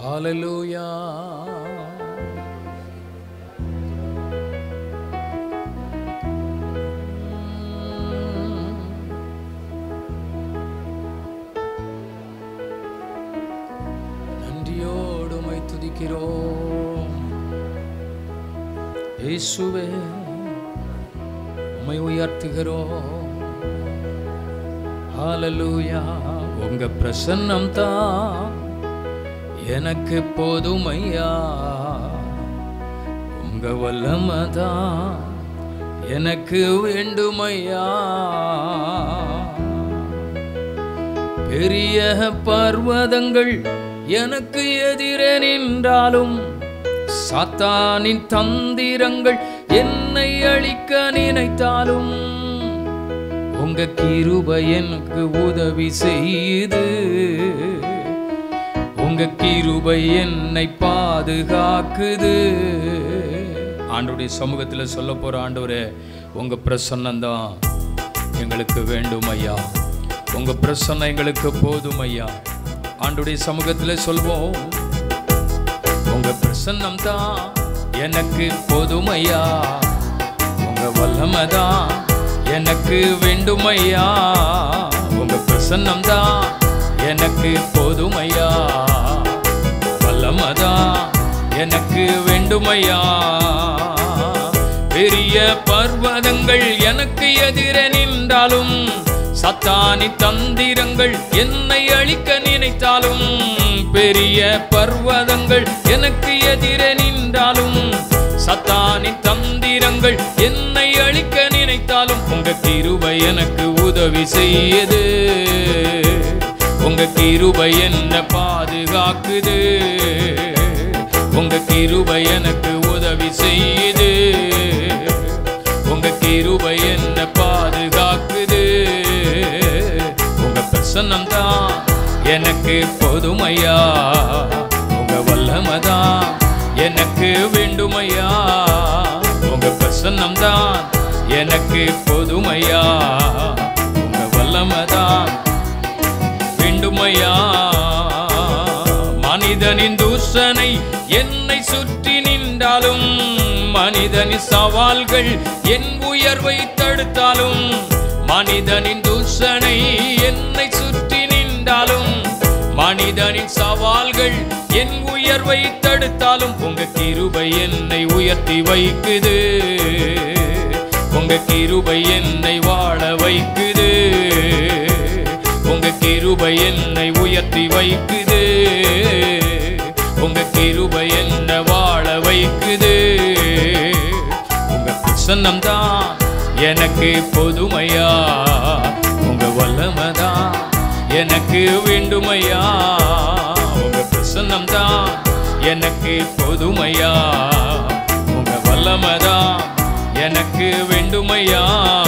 ஹalleluya நன்றியோடு உம்மை துதிக்கிறோம் இயேசுவே உம்மை உயர்த்துகிறோம் ஹalleluya உங்க பிரசன்னம் தான் எனக்கு போதுமையா உங்க வல்லமை தான் எனக்கு வேண்டுமையா பெரிய பர்வதங்கள் எனக்கு எதிரே நின்றாலும் சாத்தானின் தந்திரங்கள் என்னை அழிக்க நினைத்தாலும் உங்க கிருபை எனக்கு உதவி செய்யுது உங்க கிருபை என்னை பாதுகாக்குது ஆண்டவருடைய சமூகத்தில் சொல்ல போற ஆண்டவரே உங்க பிரசன்னம் தான் எங்களுக்கு வேண்டும் ஐயா உங்க பிரசன்னம் எங்களுக்கு போதும் ஐயா ஆண்டுடைய சமூகத்தில் சொல்வோம் உங்க பிரசன்னம் தான் எனக்கு போதும் ஐயா உங்க வல்லமை தான் எனக்கு வேண்டும் ஐயா உங்க பிரசன்னம் தான் எனக்கு போதும் ஐயா வல்லமை தான் எனக்கு வேண்டும் ஐயா பெரிய பர்வதங்கள் எனக்கு எதிர நின்றாலும் சத்தானி தந்திரங்கள் என்னை அழிக்க நினைத்தாலும் பெரிய பர்வதங்கள் எனக்கு எதிர நின்றாலும் சத்தானி தந்திரங்கள் என்னை அழிக்க நினைத்தாலும் உங்க கிருபை எனக்கு உதவி செய்யுது உங்க கிருபை என்ன பாதுகாக்குது உங்க கிருபை எனக்கு உதவி செய்யுது உங்க கிருபை என்ன பாதுகாக்குது உங்க பிரசன்னம் தான் எனக்கு போதுமையா உங்க வல்லமை தான் எனக்கு வேண்டுமையா உங்க பிரசன்னம் தான் எனக்கு போதுமையா உங்க வல்லமை தான் வேண்டுமையா மனிதனின் தூஷனை என்னை சுற்றி நின்றாலும் மனிதனின் சவால்கள் என் உயர்வை தடுத்தாலும் மனிதனின் தூஷனை என்னை சுற்றி நின்றாலும் மனிதனின் சவால்கள் என் உயர்வை தடுத்தாலும் உங்க கிருபை என்னை உயர்த்தி வைக்குது உங்க கிருபை என்னை வாழ வைக்குது உங்க கிருபை என்னை உயர்த்தி வைக்குது உங்க கிருபை என்ன வாழ வைக்குது உங்க பிரசன்னம் தான் எனக்கு பொதுமையா உங்க வல்லமை தான் எனக்கு வேண்டுமையா உங்க பிரசன்னம் தான் எனக்கு பொதுமையா உங்க வல்லமை தான் எனக்கு வேண்டுமையா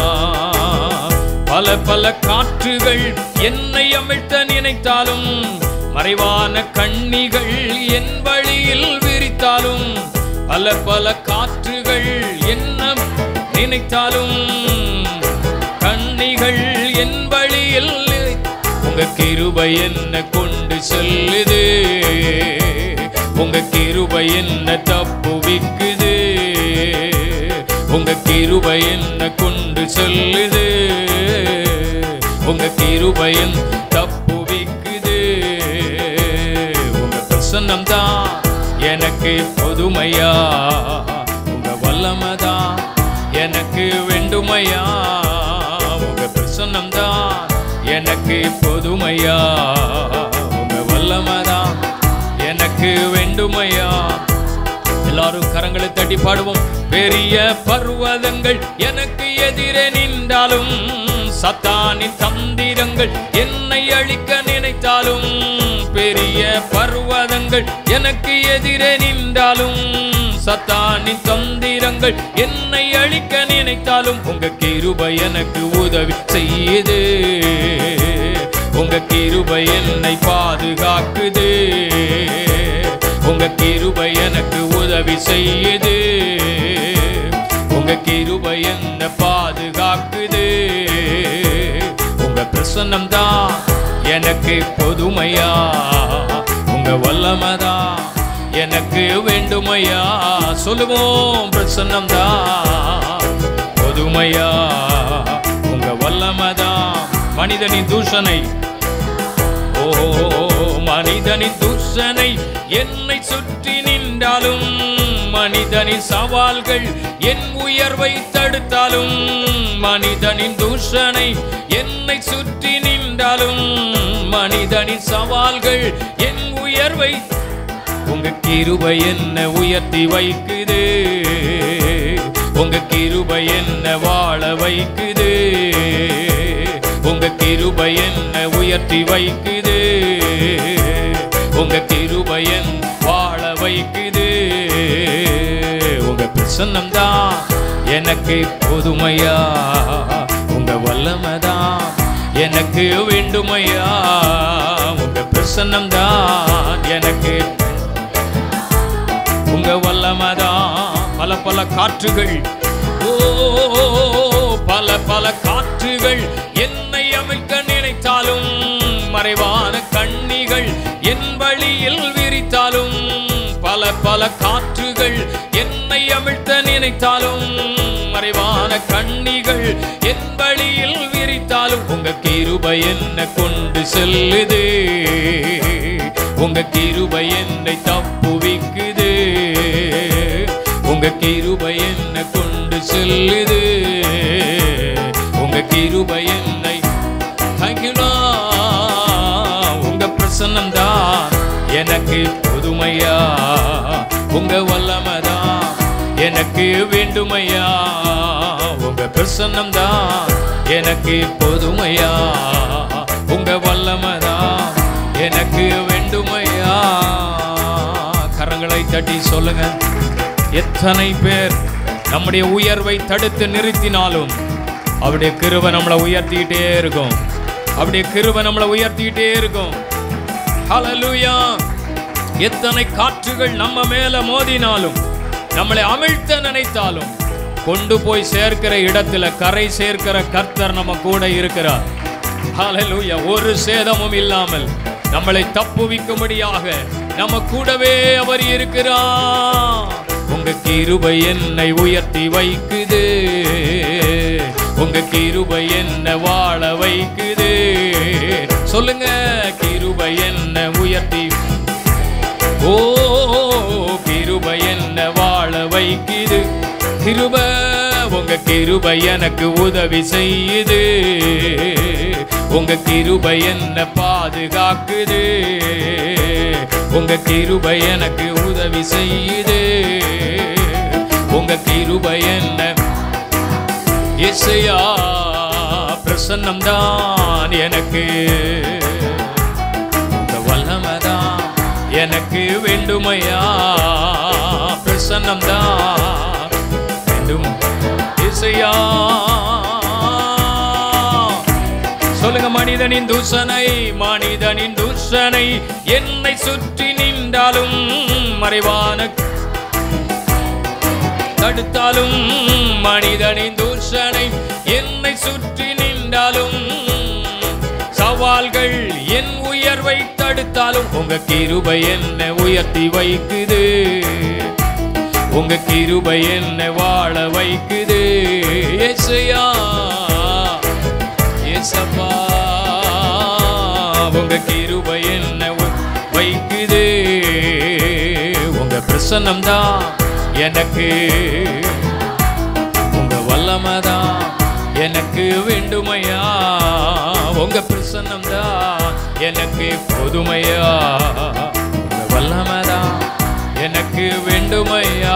பல பல காற்றுகள் என்னை அமிழ்த்த நினைத்தாலும் மறைவான கண்ணிகள் என் வழியில் விரித்தாலும் பல பல காற்றுகள் என்ன நினைத்தாலும் கண்ணிகள் என் வழியில் உங்க கிருபை என்ன கொண்டு செல்லுது உங்க கிருபை என்ன தப்புவிக்குது உங்க கிருபை என்ன கொண்டு செல்லுது உங்க கிருபை என் தப்புவிக்குது உங்க பிரசன்னம் தான் எனக்கு பொதுமையா உங்க வல்லமை தான் எனக்கு வேண்டுமையா உங்க பிரசன்னம் தான் எனக்கு பொதுமையா உங்க வல்லமை தான் எனக்கு வேண்டுமையா எல்லாரும் கரங்களை தட்டி பாடுவோம் பெரிய பர்வதங்கள் எனக்கு எதிரே நின்றாலும் சத்தானின் தந்திரங்கள் என்னை அழிக்க நினைத்தாலும் பெரிய பர்வதங்கள் எனக்கு எதிரே நின்றாலும் சத்தானின் தந்திரங்கள் என்னை அழிக்க நினைத்தாலும் உங்க கிருபை எனக்கு உதவி செய்யுது உங்க கிருபை என்னை பாதுகாக்குது உங்க கிருபை எனக்கு உதவி செய்யுது உங்க கிருபை என்ன பாதுகாக்குது உங்க பிரசன்னம் தான் எனக்கு பொதுமையா உங்க வல்லமதான் எனக்கு வேண்டுமையா சொல்லுவோம் பிரசன்னம் தான் பொதுமையா உங்க வல்லமதான் மனிதனின் தூஷனை ஓ மனிதனின் தூஷனை என்னை சுற்றி நின்றாலும் மனிதனின் சவால்கள் என் உயர்வை தடுத்தாலும் மனிதனின் தூஷனை என்னை சுற்றி நின்றாலும் மனிதனின் சவால்கள் என் உயர்வை உங்க கிருபை என்ன உயர்த்தி வைக்குது உங்க கிருபை என்ன வாழ வைக்குது உங்க கிருபை என்ன உயர்த்தி வைக்குது உங்க கிருபை என் வாழ வைக்குது உங்க பிரசன்னம் தான் எனக்கு பொதுமையா உங்க வல்லமைதான் எனக்கு வேண்டுமையா உங்க பிரசன்னம் தான் எனக்கு உங்க வல்லமைதான் பல பல காற்றுகள் ஓ பல பல காற்றுகள் என்னை அமைக்க நினைத்தாலும் மறைவான கண்ணிகள் என் வழியில் விரித்தாலும் பல பல காற்றுகள் என்னை அமிழ்த்த நினைத்தாலும் மறைவான கண்ணிகள் என் வழியில் விரித்தாலும் உங்க கிருபை என்ன கொண்டு செல்லுது உங்க கிருபை என்னை தப்புவிக்குது உங்க கிருபை என்ன கொண்டு செல்லுது உங்க கிருபை என்னை தேங்க்யூலா உங்க பிரசன்னம் தான் எனக்கு புதுமையா உங்க வல்லமைதான் எனக்கு வேண்டுமையா உங்க பிரசன்னம் தான் எனக்கு பொதுமையா உங்க வல்லமைதான் எனக்கு வேண்டுமையா கரங்களை தட்டி சொல்லுங்க எத்தனை பேர் நம்முடைய உயர்வை தடுத்து நிறுத்தினாலும் அவருடைய கிருபை நம்மளை உயர்த்திக்கிட்டே இருக்கும் அவருடைய கிருபை நம்மளை உயர்த்திக்கிட்டே இருக்கும் ஹalleluya எத்தனை காற்றுகள் நம்ம மேல மோதினாலும் நம்மளை அமிழ்த்த நினைத்தாலும் கொண்டு போய் சேர்க்கிற இடத்துல கரை சேர்க்கிற கர்த்தர் நம்ம கூட இருக்கிறார் ஹalleluya ஒரு சேதமும் இல்லாமல் நம்மளை தப்புவிக்கும்படியாக நம்ம கூடவே அவர் இருக்கிறார் உங்க கிருபை என்னை உயர்த்தி வைக்குது உங்க கிருபை என்ன வாழ வைக்குது சொல்லுங்க கிருபை என்ன உயர்த்தி ஓ கிருபை என்ன வாழ வைக்குது கிருப உங்க கிருபை எனக்கு உதவி செய்யுது உங்க கிருபை என்ன பாதுகாக்குது உங்க கிருபை எனக்கு உதவி செய்யுது உங்க கிருபை என்ன இசையா பிரசன்னம் தான் எனக்கு உங்க வல்லமைதான் எனக்கு வேண்டுமையா பிரசன்னம் தான் வேண்டும் இசையா சொல்லுங்க மனிதனின் தூசனை மனிதனின் தூஷனை என்னை சுற்றி நின்றாலும் மறைவான தடுத்தாலும் மனிதனின் தூஷனை என்னை சுற்றி நின்றாலும் சவால்கள் என் உயர்வை தடுத்தாலும் உங்க கிருபை என்ன உயர்த்தி வைக்குது உங்க கிருபை என்ன வாழ வைக்குது ஏசையா ஏசப்பா உங்க கிருபை என்ன உ- வைக்குது உங்க பிரசன்னம் தான் எனக்கு உங்க வல்லமைதான் எனக்கு வேண்டுமையா உங்க பிரசன்னம் தான் எனக்கு பொதுமையா உங்க வல்லமைதான் எனக்கு வேண்டுமையா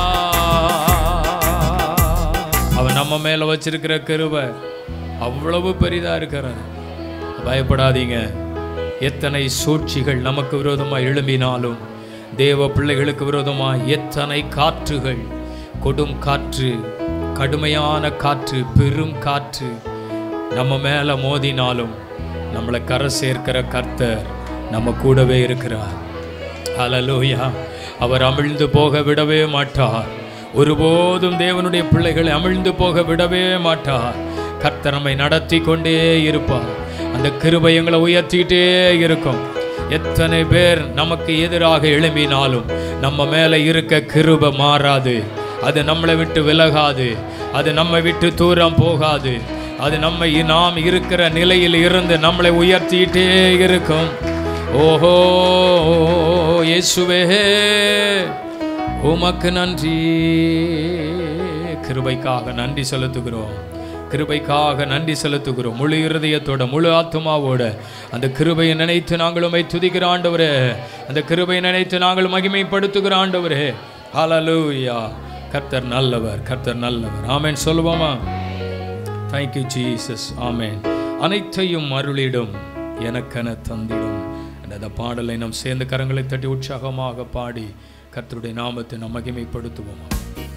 அவன் நம்ம மேல வச்சிருக்கிற கிருபை அவ்வளவு பெரிதா இருக்கிறது பயப்படாதீங்க எத்தனை சூழ்ச்சிகள் நமக்கு விரோதமாய் எழும்பினாலும் தேவ பிள்ளைகளுக்கு விரோதமாய் எத்தனை காற்றுகள் கொடும் காற்று கடுமையான காற்று பெரும் காற்று நம்ம மேல மோதினாலும் நம்மளை கரை சேர்க்கிற கர்த்தர் நம்ம கூடவே இருக்கிறார் ஹalleluya அவர் அமிழ்ந்து போக விடவே மாட்டார் ஒருபோதும் தேவனுடைய பிள்ளைகளை அமிழ்ந்து போக விடவே மாட்டார் கர்த்தர் நம்மை நடத்தி கொண்டே இருப்பார் அந்த கிருபை எங்களை உயர்த்திக்கிட்டே இருக்கும் எத்தனை பேர் நமக்கு எதிராக எழும்பினாலும் நம்ம மேலே இருக்க கிருபை மாறாது அது நம்மளை விட்டு விலகாது அது நம்மை விட்டு தூரம் போகாது அது நம்மை நாம் இருக்கிற நிலையில் இருந்து நம்மளை உயர்த்திட்டே இருக்கும் ஓஹோ இயேசுவே உமக்கு நன்றி கிருபைக்காக நன்றி செலுத்துகிறோம் கிருபைக்காக நன்றி செலுத்துகிறோம் முழு இருதயத்தோட முழு ஆத்மாவோட அந்த கிருபையை நினைத்து நாங்கள் உம்மை துதிக்கிற ஆண்டவரே அந்த கிருபையை நினைத்து நாங்கள் மகிமைப்படுத்துகிற ஆண்டவரே ஹalleluya கர்த்தர் நல்லவர் கர்த்தர் நல்லவர் ஆமென் சொல்லுவோமா தேங்க்யூ ஜீசஸ் ஆமென் அனைத்தையும் அருளிடும் எனக்கென தந்திடும் அந்த பாடலை நாம் சேர்ந்து கரங்களை தட்டி உற்சாகமாக பாடி கர்த்தருடைய நாமத்தை நாம் மகிமைப்படுத்துவோமா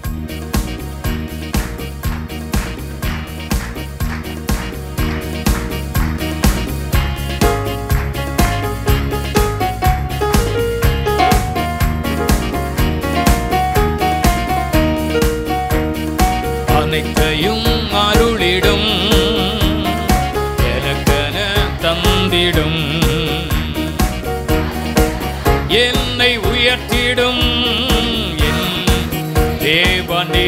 அனைத்தையும் அருளிடும் எனக்கென தந்திடும் என்னை உயர்த்திடும் என் தேவனே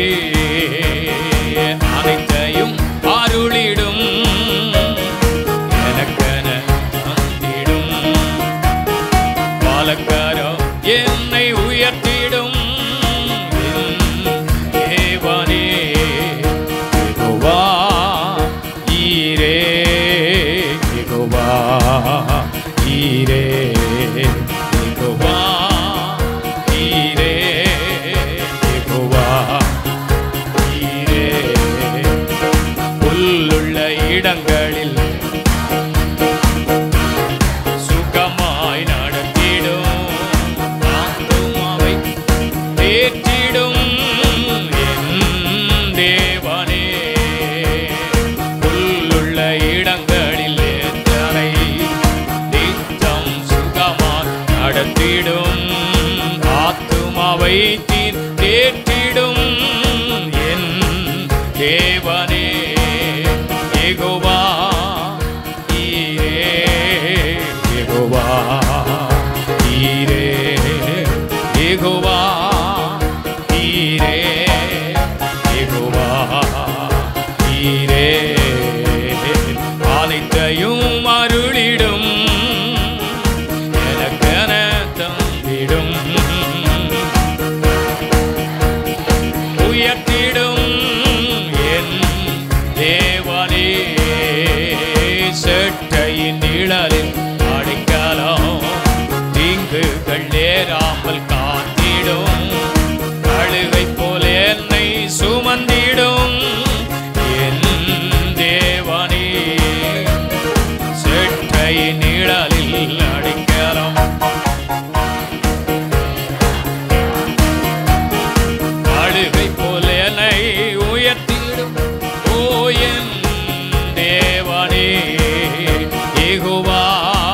அனைத்தையும் அருளிடும் எனக்கென தந்திடும் பாலக்காரோ என்னை உயர்த்திடும் என் தேவனே யெகோவா ஈரே யெகோவா ஈரே யெகோவா ஈரே யெகோவா ஈரே புல்லுள்ள இடங்களில் சுகமாய் நடத்திடும் ஆத்துமாவை தேற்றிடும் என் தேவனே புல்லுள்ள இடங்களில் எத்தனை நித்தம் சுகமாய் நடத்திடும் ஆத்துமாவை தீர் தேற்றிடும் என் தேவனே யெகோவா ஈரே யெகோவா ஈரே யெகோவா ஈரே யெகோவா ஈரே அனைத்தையும் அருளிடும் எனக்கென தந்திடும் உயர்த்திடும் என் தேவனே செட்டையின் நிழலில் அடிக்கலாம் தீங்குகள் நேராமல் காத்திடும் கழுகை போல என்னை சுமந்திடும் என் தேவனே செட்டையின் நிழலில் அடிக்கலாம் அழுகை போல என்னை உயர்த்திடும் ஓ என் தேவனே ஏகுவா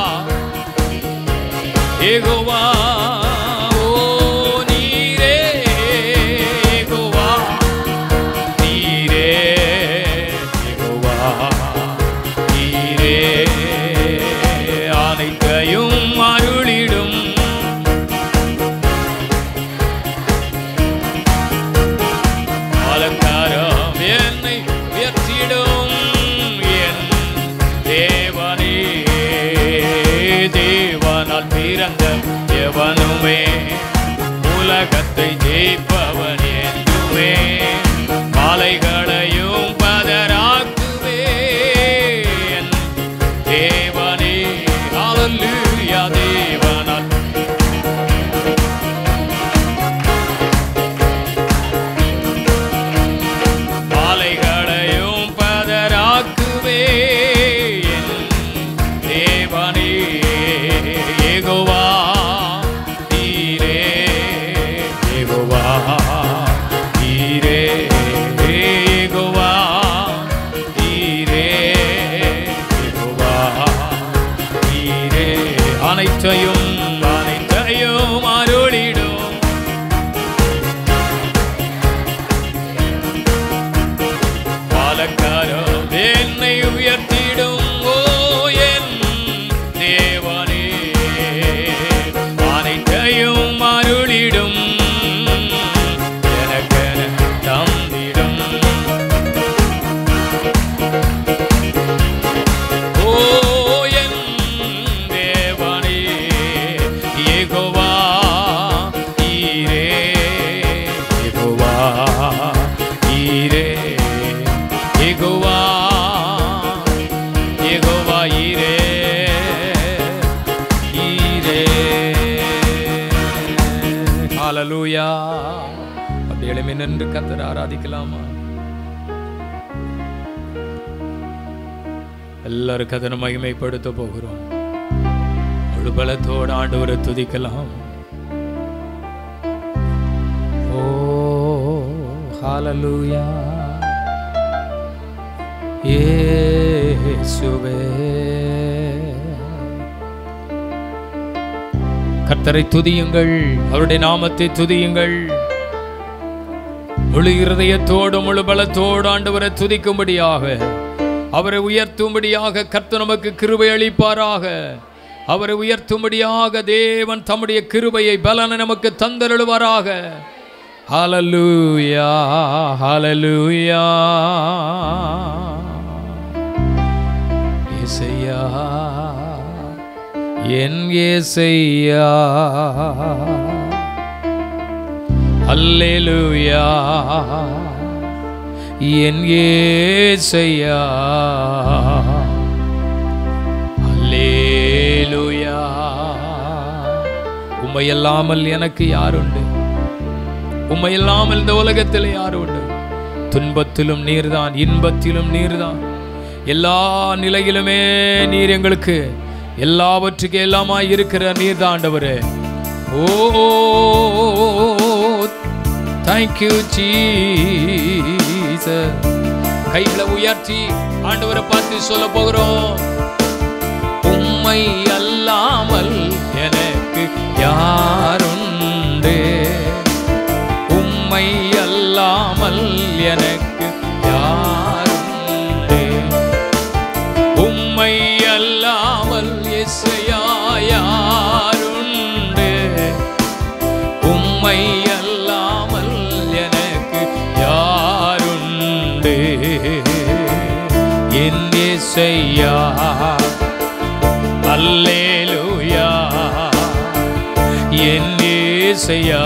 ஏகுவா ஓ நீரே ஏகுவா நீரே ஏகுவா நீரே அனைத்தையும் அருளிடும் அலங்காரம் என்னை உயர்த்திடும் என் தேவனே தேவனால் பிறந்த எவனுமே உலகத்தை ஜெயிப்பவன் என்றுமே மாலைகளையும் பதராக்குவே என் தேவனே ஹalleluya தேவனால் மாலைகளையும் பதராக்குவே என் தேவனே யெகோவா நீரே யெகோவா ஹalleluya அப்படி எழுமி நின்று கத்தரை ஆராதிக்கலாமா எல்லாரும் கதனை மகிமைப்படுத்த போகிறோம் முழு பலத்தோடு ஆண்டவரை துதிக்கலாம் ஓ ஹalleluya இயேசுவே கர்த்தரை துதியுங்கள் அவருடைய நாமத்தை துதியுங்கள் முழு இருதயத்தோடு முழு பலத்தோடு ஆண்டவரை துதிக்கும்படியாக அவரை உயர்த்தும்படியாக கர்த்தர் நமக்கு கிருபை அளிப்பாராக அவரை உயர்த்தும்படியாக தேவன் தம்முடைய கிருபையை பலனை நமக்கு தந்தருளுவாராக ஹalleluya ஹalleluya இசையா என் ஏசையா அல்லேலூயா என் ஏசையா அல்லேலூயா உம்மையல்லாமல் எனக்கு யாருண்டு உம்மையல்லாமல் இந்த உலகத்தில் யார் உண்டு துன்பத்திலும் நீர்தான் இன்பத்திலும் நீர்தான் எல்லா நிலையிலுமே நீர் எங்களுக்கு எல்லாவற்றுக்கும் எல்லாமாய் இருக்கிற நீர் தான் ஆண்டவரே ஓ தேங்க்யூ ஜீசஸ் கைகளை உயர்த்தி ஆண்டவரை பார்த்து சொல்ல போகிறோம் உம்மை அல்லாமல் எனக்கு யாருண்டு உம்மை அல்லாமல் எனக்கு யாருண்டு உம்மை அல்லாமல் இசையா யாருண்டு உம்மை அல்லாமல் எனக்கு யாருண்டு என் இசையா அல்லேலூயா என் இசையா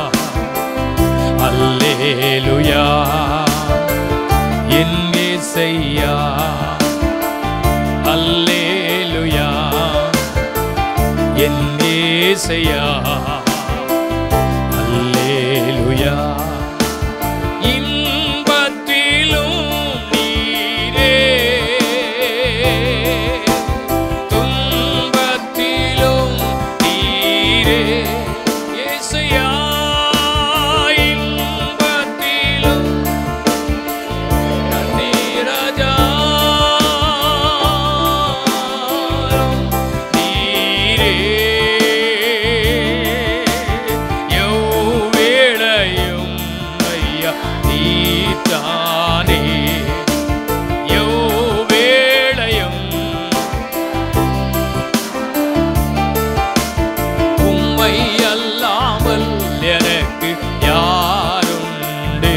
அல்லேலூயா என் இசையா அல்லேலூயா என் இசையா அல்லேலூயா இன்பத்திலும் நீரே துன்பத்திலும் நீரே இயேசுயா இன்பத்திலும் நீரஜா நீரே எவ்வேளையும் ஐயா நீதானே எவ்வேளையும் உம்மை அல்லாமல் எனக்கு யாருண்டு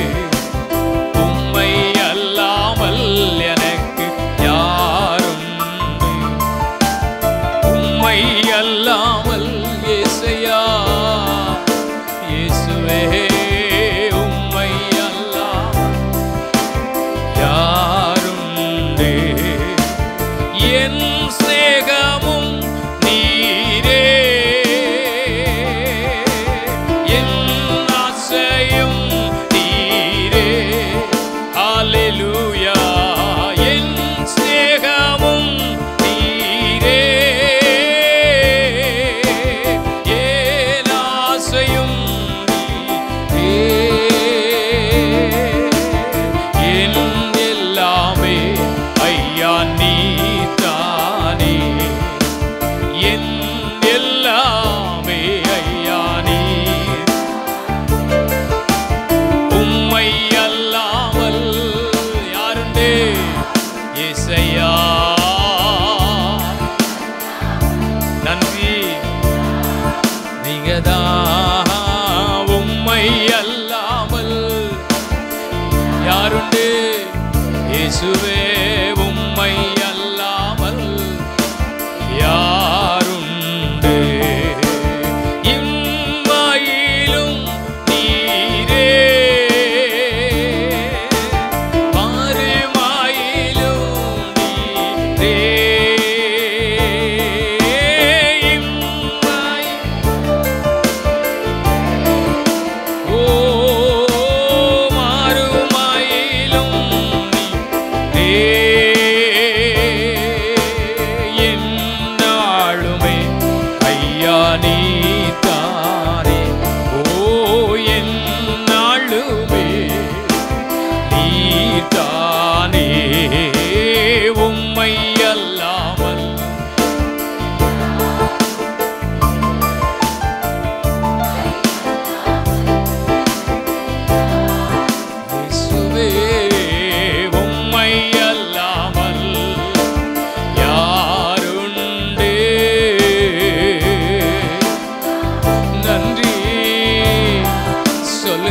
உம்மை அல்லாமல் எனக்கு யாருண்டு உம்மை அல்லாமல் இயேசையா இயேசுவே உம்மை அல்லாமல் யாருண்டு என் சிநேகமும் நீரே என் ஆசையும் நீரே ஹalleluya என் சிநேகமும் நீரே என் ஆசையும் நீரே என் எல்லாமே ஐயா நீதானே என் எல்லாமே ஐயா நீ உம்மை அல்லாமல் யாருண்டு இசையா நன்றி நீங்க தான் உம்மை அல்லாமல் யாருண்டு இயேசுவே உம்மை அல்லாமல் யாருண்டு இம்மாயிலும் நீரே மறுமாயிலும் நீரே இம்மாய்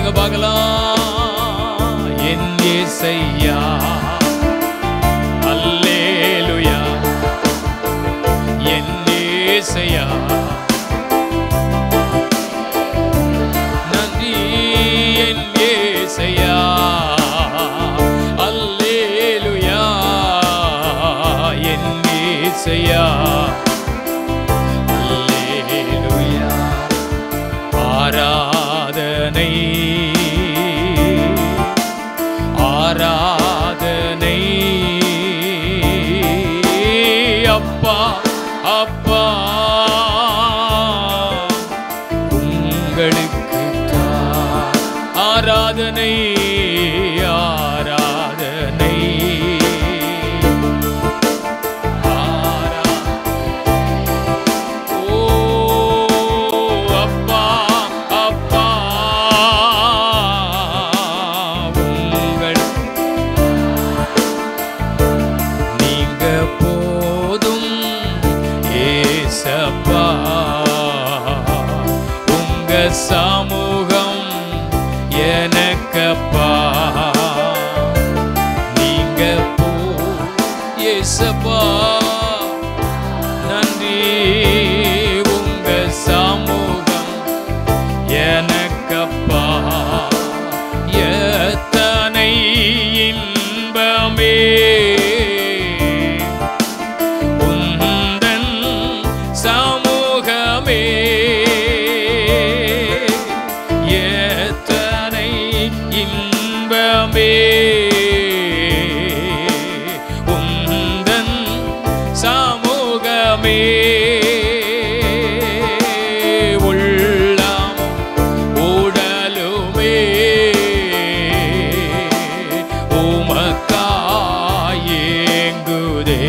சொல்லுங்க பார்க்கலாம் என் ஏசையா அல்லேலுயா என் ஏசையா நன்றி என் ஏசையா அல்லேலுயா என் ஏசையா அல்லேலுயா ஆராதனை ஆராதனை அப்பா அப்பா உங்களுக்கு ஆராதனை ஆராதனை ஆரா ஓ அப்பா அப்பா உங்கள் நீங்க போதும் ஏசப்பா உங்க சமூகம் எனக்கப்பா நீங்க போ ஏசப்பா நன்றி உங்க சமூகம் எனக்கப்பா எத்தனை இன்பமே உந்தன் சமூகமே எத்தனை இன்பமே உந்தன் சமூகமே உள்ளம் உடலுமே உமக்காயேங்குதே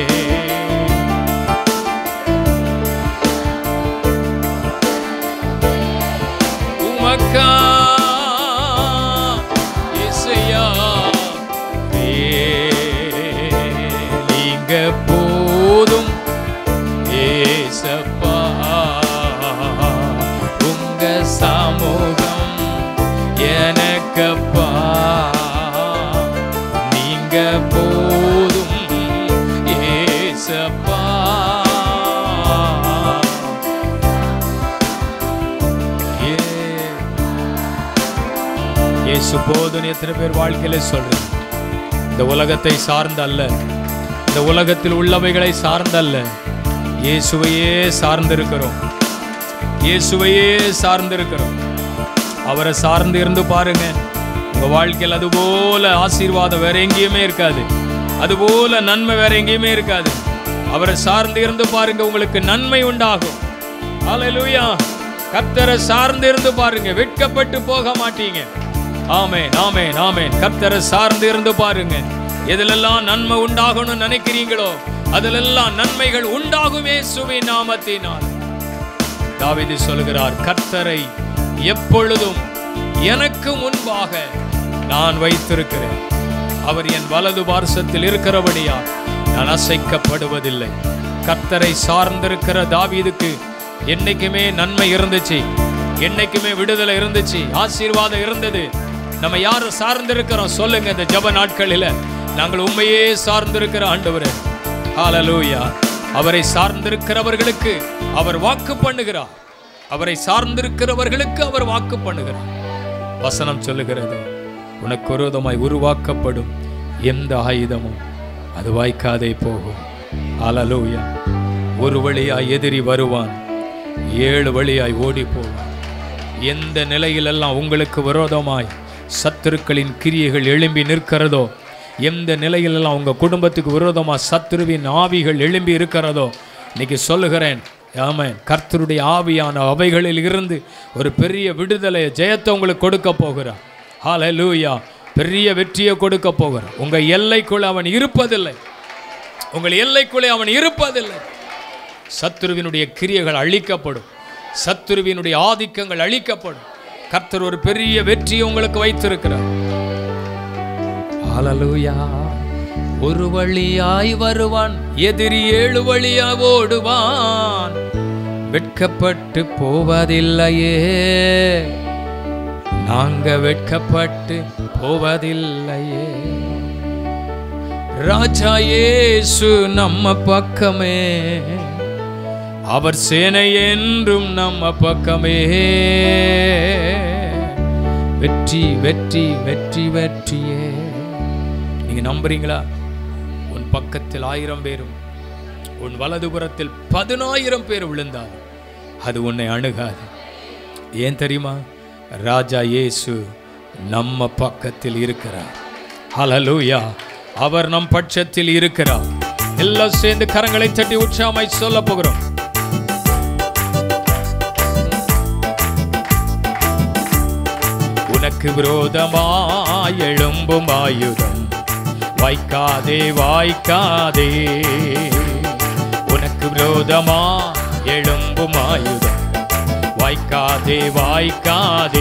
உமக்கா இசையா நீங்க போதும் ஏசப்பா உங்க சமூகம் எனக்கப்பா நீங்க போதும் ஏசப்பா ஏ- இயேசு போதும் எத்தனை பேர் வாழ்க்கையில சொல்றேன் இந்த உலகத்தை சார்ந்த அல்ல இந்த உலகத்தில் உள்ளவைகளை சார்ந்தல்ல இயேசுவையே சார்ந்திருக்கிறோம் இயேசுவையே சார்ந்திருக்கிறோம் அவரை சார்ந்து இருந்து பாருங்க உங்க வாழ்க்கையில் அதுபோல ஆசீர்வாதம் வேற எங்கேயுமே இருக்காது அதுபோல நன்மை வேற எங்கேயுமே இருக்காது அவரை சார்ந்து இருந்து பாருங்க உங்களுக்கு நன்மை உண்டாகும் ஹalleluya கர்த்தரை சார்ந்து இருந்து பாருங்க வெட்கப்பட்டு போக மாட்டீங்க ஆமென் ஆமென் ஆமென் கர்த்தரை சார்ந்து இருந்து பாருங்க எதிலெல்லாம் நன்மை உண்டாகணும்னு நினைக்கிறீங்களோ அதிலெல்லாம் நன்மைகள் உண்டாகுமே சுவி நாமத்தினால் தாவீது சொல்கிறார் கர்த்தரை எப்பொழுதும் எனக்கு முன்பாக நான் வைத்திருக்கிறேன் அவர் என் வலது பார்சத்தில் இருக்கிறபடியா நான் அசைக்கப்படுவதில்லை கர்த்தரை சார்ந்திருக்கிற தாவீதுக்கு என்னைக்குமே நன்மை இருந்துச்சு என்னைக்குமே விடுதலை இருந்துச்சு ஆசீர்வாதம் இருந்தது நம்ம யாரை சார்ந்திருக்கிறோம் சொல்லுங்க இந்த ஜப நாட்களில் நாங்கள் உண்மையே சார்ந்திருக்கிற ஆண்டவரே ஹalleluya அவரை சார்ந்திருக்கிறவர்களுக்கு அவர் வாக்கு பண்ணுகிறார் அவரை சார்ந்திருக்கிறவர்களுக்கு அவர் வாக்கு பண்ணுகிறார் வசனம் சொல்லுகிறது உனக்கு விரோதமாய் உருவாக்கப்படும் எந்த ஆயுதமும் அது வாய்க்காதே போகும் ஹalleluya ஒரு வழியாய் எதிரி வருவான் ஏழு வழியாய் ஓடி போவான் எந்த நிலையிலெல்லாம் உங்களுக்கு விரோதமாய் சத்துருக்களின் கிரியைகள் எழும்பி நிற்கிறதோ எந்த நிலையிலெல்லாம் உங்க குடும்பத்துக்கு விரோதமாக சத்துருவின் ஆவிகள் எழும்பி இருக்கிறதோ இன்னைக்கு சொல்லுகிறேன் ஆமென் கர்த்தருடைய ஆவியான அவைகளில் இருந்து ஒரு பெரிய விடுதலை ஜெயத்தை உங்களுக்கு கொடுக்க போகிறார் ஹalleluya பெரிய வெற்றியை கொடுக்க போகிறார் உங்க எல்லைக்குள்ள அவன் இருப்பதில்லை உங்கள் எல்லைக்குள்ளே அவன் இருப்பதில்லை சத்துருவினுடைய கிரியைகள் அழிக்கப்படும் சத்துருவினுடைய ஆதிக்கங்கள் அழிக்கப்படும் கர்த்தர் ஒரு பெரிய வெற்றியை உங்களுக்கு வைத்திருக்கிறார் ஹalleluya ஒரு வழியாய் வருவான் எதிரி ஏழு வழியா ஓடுவான் வெட்கப்பட்டு போவதில்லையே நாங்க வெட்கப்பட்டு போவதில்லையே ராஜா இயேசு நம்ம பக்கமே அவர் சேனை என்றும் நம்ம பக்கமே வெற்றி வெற்றி வெற்றி வெற்றியே நீங்க நம்புறீங்களா உன் பக்கத்தில் ஆயிரம் பேரும் உன் வலதுபுறத்தில் பதினாயிரம் பேர் விழுந்தால் அது உன்னை அணுகாது ஏன் தெரியுமா ராஜா இயேசு நம்ம பக்கத்தில் இருக்கிறார் ஹalleluya அவர் நம் பட்சத்தில் இருக்கிறார் எல்லாம் சேர்ந்து கரங்களை தட்டி உற்சாகமாய் சொல்ல போகிறோம் உனக்கு விரோதமாய் எழும்பும் ஆயுதம் வாய்க்காதே வாய்க்காதே உனக்கு விரோதமா எழும்பும் ஆயுதம் வாய்க்காதே வாய்க்காதே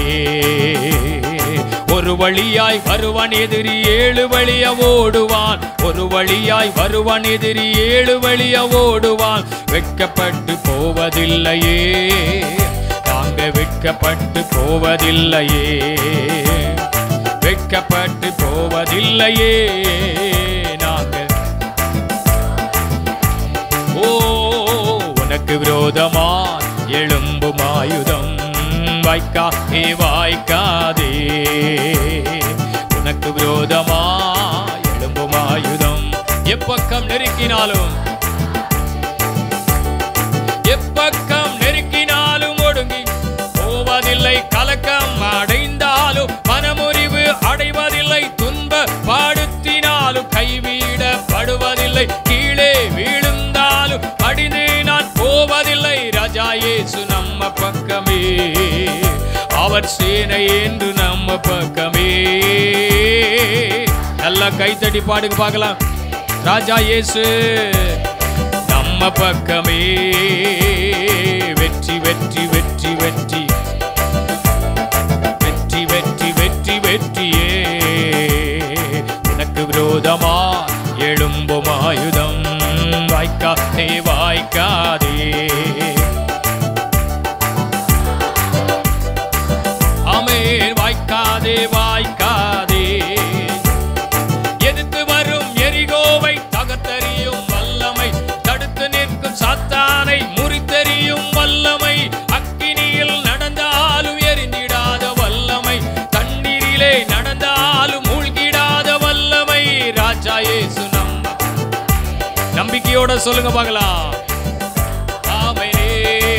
ஒரு வழியாய் வருவன் எதிரி ஏழு வழிய ஓடுவான் ஒரு வழியாய் வருவன் எதிரி ஏழு வழிய ஓடுவான் வெட்கப்பட்டு போவதில்லையே நாங்க வெட்கப்பட்டு போவதில்லையே வெட்கப்பட்டு போவதில்லையே நாங்க ஓ உனக்கு விரோதமா எழும்பும் ஆயுதம் வாய்க்காதே வாய்க்காதே உனக்கு விரோதமா எழும்பும் ஆயுதம் எப்பக்கம் நெருக்கினாலும் எப்பக்கம் நெருக்கினாலும் ஒடுங்கி போவதில்லை கலக்கம் அடைந்தாலும் மனமுறிவு அடைவதில்லை துன்ப பாடுத்தினாலும் கைவிடப்படுவதில்லை கீழே விழுந்தாலும் அடிந்து நான் போவதில்லை ராஜா இயேசு நம்ம பக்கமே அவர் சேனை என்று நம்ம பக்கமே நல்லா கைத்தட்டி பாடுங்க பார்க்கலாம் ராஜா இயேசு நம்ம பக்கமே வெற்றி வெற்றி வெற்றி வெற்றி வெற்றி வெற்றி வெற்றி வெற்றியே உனக்கு விரோதமா எழும்பும் ஆயுதம் வாய்க்காதே வாய்க்காதே ஆமென் வாய்க்காதே வாய்க்காதே எதிர்த்து வரும் எரிகோவை தகர்த்தெறியும் வல்லமை தடுத்து நிற்கும் சாத்தானை முறித்தெறியும் வல்லமை அக்கினியில் நடந்தாலும் எரிந்திடாத வல்லமை தண்ணீரிலே நடந்தாலும் மூழ்கிடாத வல்லமை ராஜா இயேசு நம்ம நம்பிக்கையோட சொல்லுங்க பார்க்கலாம் ஆமெனே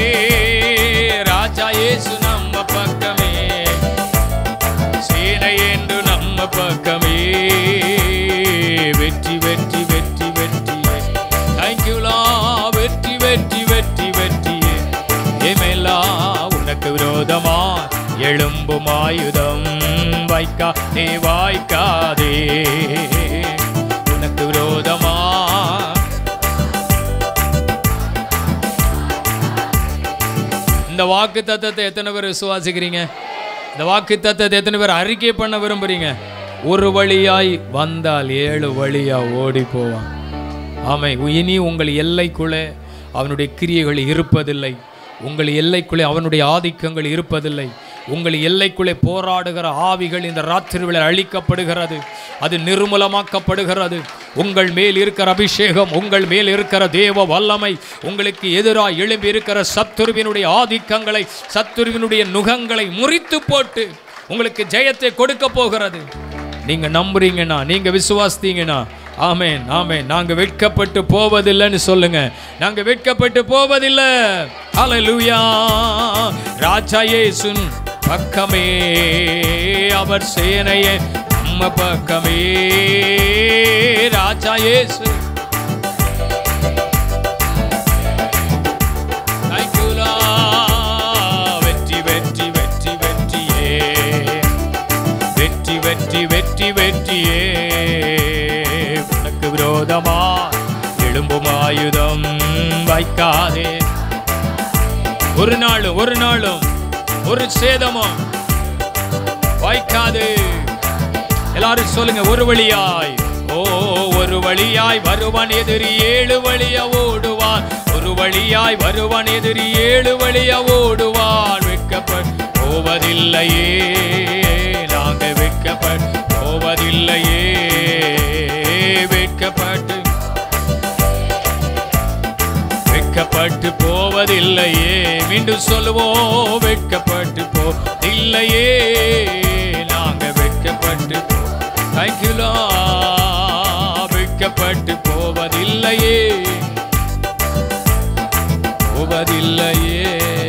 ராஜா இயேசு நம்ம பக்கமே சேனை என்று நம்ம பக்கமே வெற்றி வெற்றி வெற்றி வெற்றியே தேங்க்யூலா வெற்றி வெற்றி வெற்றி வெற்றியே ஏமேலா உனக்கு விரோதமா எழும்பும் ஆயுதம் வாய்க்காதே வாய்க்காதே உனக்கு விரோதமா இந்த வாக்கு தத்தத்தை எத்தனை பேர் விசுவாசிக்கிறீங்க இந்த வாக்கு தத்தத்தை எத்தனை பேர் அறிக்கை பண்ண விரும்புறீங்க ஒரு வழியாய் வந்தால் ஏழு வழியா ஓடி போவான் ஆமை இனி உங்கள் எல்லைக்குள்ளே அவனுடைய கிரியைகள் இருப்பதில்லை உங்கள் எல்லைக்குள்ளே அவனுடைய ஆதிக்கங்கள் இருப்பதில்லை உங்கள் எல்லைக்குள்ளே போராடுகிற ஆவிகள் இந்த ராத்திரிவில் அழிக்கப்படுகிறது அது நிர்மூலமாக்கப்படுகிறது உங்கள் மேல் இருக்கிற அபிஷேகம் உங்கள் மேல் இருக்கிற தேவ வல்லமை உங்களுக்கு எதிராக எழும்பி இருக்கிற சத்துருவினுடைய ஆதிக்கங்களை சத்துருவினுடைய நுகங்களை முறித்து போட்டு உங்களுக்கு ஜெயத்தை கொடுக்க போகிறது நீங்க நம்புறீங்கன்னா நீங்க விசுவாசித்தீங்கன்னா ஆமென் ஆமென் நாங்க வெட்கப்பட்டு போவதில்லைன்னு சொல்லுங்க நாங்க வெட்கப்பட்டு போவதில்லை ஹalleluya ராஜா இயேசுன் பக்கமே அவர் சேனையே நம்ம பக்கமே ராஜா இயேசு Thank you, Lord. வெற்றி வெற்றி வெற்றி வெற்றியே வெற்றி வெற்றி வெற்றி வெற்றியே உனக்கு விரோதமா எழும்பும் ஆயுதம் வைக்காதே ஒரு நாளும் ஒரு நாளும் ஒரு சேதமும் வாய்க்காது எல்லாரும் சொல்லுங்க ஒரு வழியாய் ஓ ஒரு வழியாய் வருவான் எதிரி ஏழு வழியா ஓடுவான் ஒரு வழியாய் வருவான் எதிரி ஏழு வழியா ஓடுவான் வெட்கப்பட்டு போவதில்லையே வெட்கப்பட்டு போவதில்லையே வெட்கப்பட்டு வெட்கப்பட்டு போவதில்லையே மீண்டும் சொல்லுவோம் வெட்கப்பட்டு போவதில்லையே நாங்க வெட்கப்பட்டு தேங்க்யூலா வெட்கப்பட்டு போவதில்லையே போவதில்லையே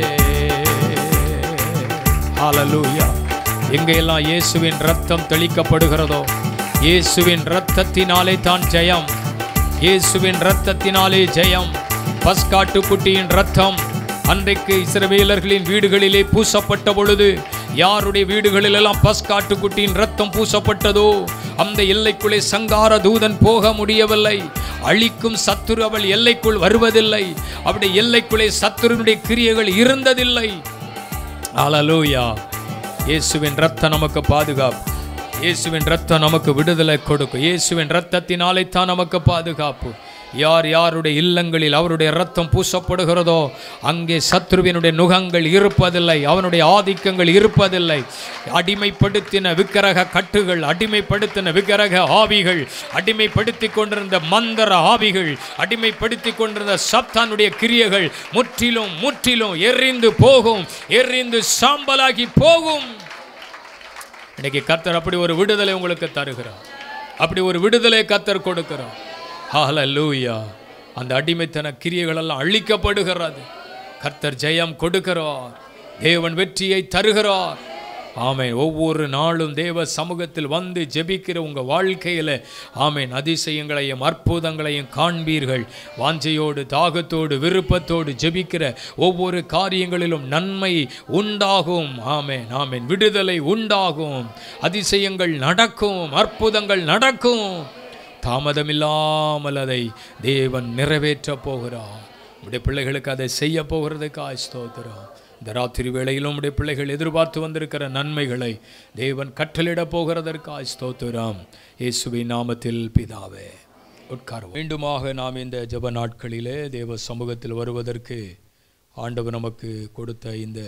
ஹalleluya எங்கெல்லாம் இயேசுவின் ரத்தம் தெளிக்கப்படுகிறதோ இயேசுவின் ரத்தத்தினாலே தான் ஜெயம் இயேசுவின் ரத்தத்தினாலே ஜெயம் பஸ்காட்டுக்குட்டியின் ரத்தம் அன்றைக்கு இஸ்ரவேலர்களின் வீடுகளிலே பூசப்பட்ட பொழுது யாருடைய வீடுகளிலெல்லாம் பஸ்காட்டுக்குட்டியின் ரத்தம் பூசப்பட்டதோ அந்த எல்லைக்குள்ளே சங்கார தூதன் போக முடியவில்லை அழிக்கும் சத்துரு அவள் எல்லைக்குள் வருவதில்லை அவருடைய எல்லைக்குள்ளே சத்துருனுடைய கிரியைகள் இருந்ததில்லை ஹalleluya இயேசுவின் ரத்தம் நமக்கு பாதுகாப்பு இயேசுவின் ரத்தம் நமக்கு விடுதலை கொடுக்கும் இயேசுவின் ரத்தத்தினாலே தான் நமக்கு பாதுகாப்பு யார் யாருடைய இல்லங்களில் அவருடைய ரத்தம் பூசப்படுகிறதோ அங்கே சத்ருவினுடைய நுகங்கள் இருப்பதில்லை அவனுடைய ஆதிக்கங்கள் இருப்பதில்லை அடிமைப்படுத்தின விக்கிரக கட்டுகள் அடிமைப்படுத்தின விக்கிரக ஆவிகள் அடிமைப்படுத்தி கொண்டிருந்த மந்திர ஆவிகள் அடிமைப்படுத்தி கொண்டிருந்த சப்தானுடைய கிரியைகள் முற்றிலும் முற்றிலும் எரிந்து போகும் எரிந்து சாம்பலாகி போகும் இன்னைக்கு கர்த்தர் அப்படி ஒரு விடுதலை உங்களுக்கு தருகிறார் அப்படி ஒரு விடுதலை கர்த்தர் கொடுக்கிறார் ஹalleluya அந்த அடிமைத்தன கிரியைகள் எல்லாம் அழிக்கப்படுகிறது கர்த்தர் ஜெயம் கொடுக்கிறார் தேவன் வெற்றியை தருகிறார் ஆமென் ஒவ்வொரு நாளும் தேவ சமூகத்தில் வந்து ஜெபிக்கிற உங்கள் வாழ்க்கையில் ஆமென் அதிசயங்களையும் அற்புதங்களையும் காண்பீர்கள் வாஞ்சையோடு தாகத்தோடு விருப்பத்தோடு ஜெபிக்கிற ஒவ்வொரு காரியங்களிலும் நன்மை உண்டாகும் ஆமென் ஆமென் விடுதலை உண்டாகும் அதிசயங்கள் நடக்கும் அற்புதங்கள் நடக்கும் தாமதமில்லாமல் அதை தேவன் நிறைவேற்றப் போகிறார் உடைய பிள்ளைகளுக்கு அதை செய்ய போகிறதுக்காக ஸ்தோத்திரம் இந்த ராத்திரி வேளையிலும் உடைய பிள்ளைகள் எதிர்பார்த்து வந்திருக்கிற நன்மைகளை தேவன் கட்டளிடப் போகிறதற்காக ஸ்தோத்திரம் இயேசுவின் நாமத்தில் பிதாவே உட்கார மீண்டுமாக நாம் இந்த ஜெப நாட்களிலே தேவ சமூகத்தில் வருவதற்கு ஆண்டவர் நமக்கு கொடுத்த இந்த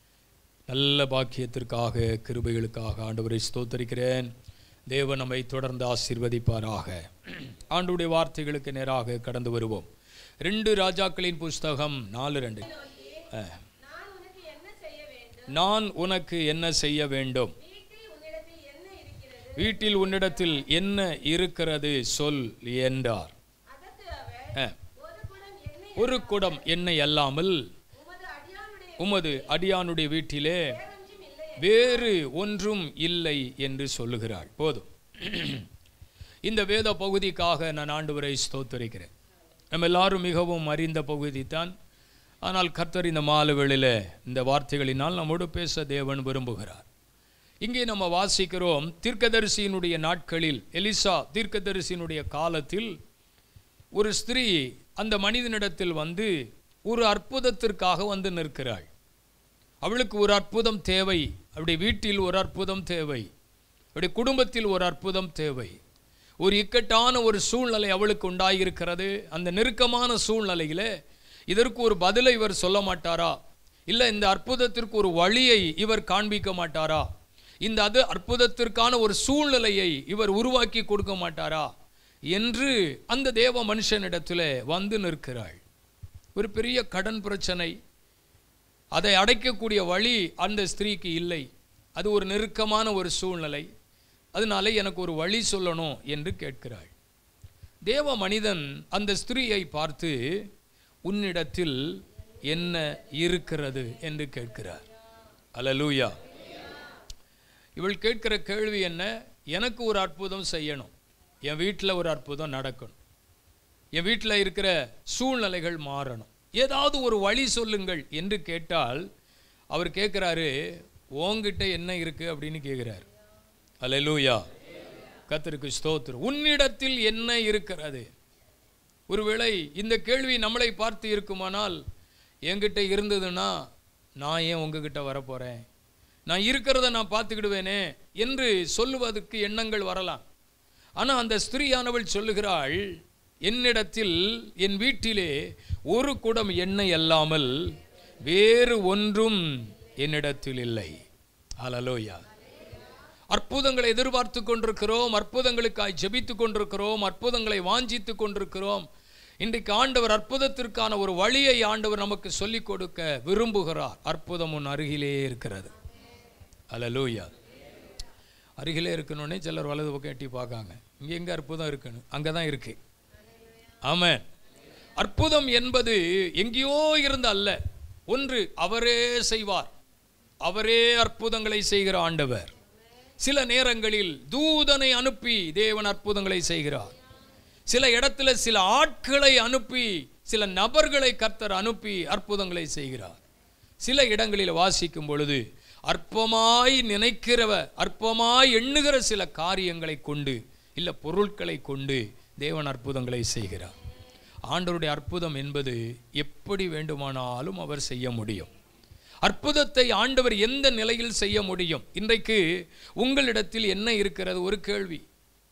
நல்ல பாக்கியத்திற்காக கிருபைகளுக்காக ஆண்டவரை ஸ்தோத்தரிக்கிறேன் தேவன் நம்மை தொடர்ந்து ஆசீர்வதிப்பாராக ஆண்டுடைய வார்த்தைகளுக்கு நேராக கடந்து வருவோம் ரெண்டு ராஜாக்களின் புஸ்தகம் நாலு ரெண்டு அஹ். நான் உனக்கு என்ன செய்ய வேண்டும் வீட்டில் உன்னிடத்தில் என்ன இருக்கிறது சொல் என்றார் அஹ். ஒரு குடம் எண்ணெய் அல்லாமல் உமது அடியானுடைய வீட்டிலே வேறு ஒன்றும் இல்லை என்று சொல்லுகிறாள் போதும் இந்த வேத பகுதிக்காக நான் ஆண்டவரை ஸ்தோத்தரிக்கிறேன் நம்ம எல்லாரும் மிகவும் அறிந்த பகுதி தான் ஆனால் கர்த்தர் இந்த மாலுகளில் இந்த வார்த்தைகளினால் நம்மோடு பேச தேவன் விரும்புகிறார் இங்கே நம்ம வாசிக்கிறோம் தீர்க்கதரிசியினுடைய நாட்களில் எலிசா தீர்க்கதரிசியினுடைய காலத்தில் ஒரு ஸ்திரீ அந்த மனிதனிடத்தில் வந்து ஒரு அற்புதத்திற்காக வந்து நிற்கிறாள் அவளுக்கு ஒரு அற்புதம் தேவை அவருடைய வீட்டில் ஒரு அற்புதம் தேவை அவருடைய குடும்பத்தில் ஒரு அற்புதம் தேவை ஒரு இக்கட்டான ஒரு சூழ்நிலை அவளுக்கு உண்டாகியிருக்கிறது அந்த நெருக்கமான சூழ்நிலையில் இதற்கு ஒரு பதிலை இவர் சொல்ல மாட்டாரா இல்லை இந்த அற்புதத்திற்கு ஒரு வழியை இவர் காண்பிக்க மாட்டாரா இந்த அது அற்புதத்திற்கான ஒரு சூழ்நிலையை இவர் உருவாக்கி கொடுக்க மாட்டாரா என்று அந்த தேவ மனுஷனிடத்தில் வந்து நிற்கிறாள் ஒரு பெரிய கடன் பிரச்சனை அதை அடைக்கக்கூடிய வழி அந்த ஸ்திரீக்கு இல்லை அது ஒரு நெருக்கமான ஒரு சூழ்நிலை அதனால எனக்கு ஒரு வழி சொல்லணும் என்று கேட்கிறாள் தேவ மனிதன் அந்த ஸ்திரீயை பார்த்து உன்னிடத்தில் என்ன இருக்கிறது என்று கேட்கிறார் அல்லலூயா இவள் கேட்கிற கேள்வி என்ன எனக்கு ஒரு அற்புதம் செய்யணும் என் வீட்டில் ஒரு அற்புதம் நடக்கணும் என் வீட்டில் இருக்கிற சூழ்நிலைகள் மாறணும் ஏதாவது ஒரு வழி சொல்லுங்கள் என்று கேட்டால் அவர் கேட்குறாரு உன்கிட்ட என்ன இருக்கு அப்படின்னு கேட்குறாரு அல்லேலூயா கத்தருக்கு ஸ்தோத்திரம் உன்னிடத்தில் என்ன இருக்கிறது ஒருவேளை இந்த கேள்வி நம்மளை பார்த்து இருக்குமானால் என்கிட்ட இருந்ததுன்னா நான் ஏன் உங்ககிட்ட வரப்போகிறேன் நான் இருக்கிறத நான் பார்த்துக்கிடுவேனே என்று சொல்லுவதற்கு எண்ணங்கள் வரலாம் ஆனால் அந்த ஸ்திரீயானவள் சொல்லுகிறாள் என்னிடத்தில் என் வீட்டிலே ஒரு குடம் எண்ணெய் அல்லாமல் வேறு ஒன்றும் என்னிடத்தில் இல்லை அலலோயா அற்புதங்களை எதிர்பார்த்து கொண்டிருக்கிறோம் அற்புதங்களுக்காய் ஜெபித்து கொண்டிருக்கிறோம் அற்புதங்களை வாஞ்சித்து கொண்டிருக்கிறோம் இன்றைக்கு ஆண்டவர் அற்புதத்திற்கான ஒரு வழியை ஆண்டவர் நமக்கு சொல்லிக் கொடுக்க விரும்புகிறார் அற்புதம் உன் அருகிலே இருக்கிறது அல்லேலூயா அருகிலே இருக்கணுன்னே சிலர் வலது பக்கம் எட்டி பார்க்காங்க இங்கே எங்கே அற்புதம் இருக்குன்னு அங்கே தான் இருக்கு ஆமென் அற்புதம் என்பது எங்கேயோ இருந்து அல்ல ஒன்று அவரே செய்வார் அவரே அற்புதங்களை செய்கிற ஆண்டவர் சில நேரங்களில் தூதனை அனுப்பி தேவன் அற்புதங்களை செய்கிறார் சில இடத்துல சில ஆட்களை அனுப்பி சில நபர்களை கர்த்தர் அனுப்பி அற்புதங்களை செய்கிறார் சில இடங்களில் வாசிக்கும் பொழுது அற்பமாய் நினைக்கிறவ அற்பமாய் எண்ணுகிற சில காரியங்களை கொண்டு இல்ல பொருட்களை கொண்டு தேவன் அற்புதங்களை செய்கிறார் ஆண்டவருடைய அற்புதம் என்பது எப்படி வேண்டுமானாலும் அவர் செய்ய முடியும் அற்புதத்தை ஆண்டவர் எந்த நிலையில் செய்ய முடியும் இன்றைக்கு உங்களிடத்தில் என்ன இருக்கிறது ஒரு கேள்வி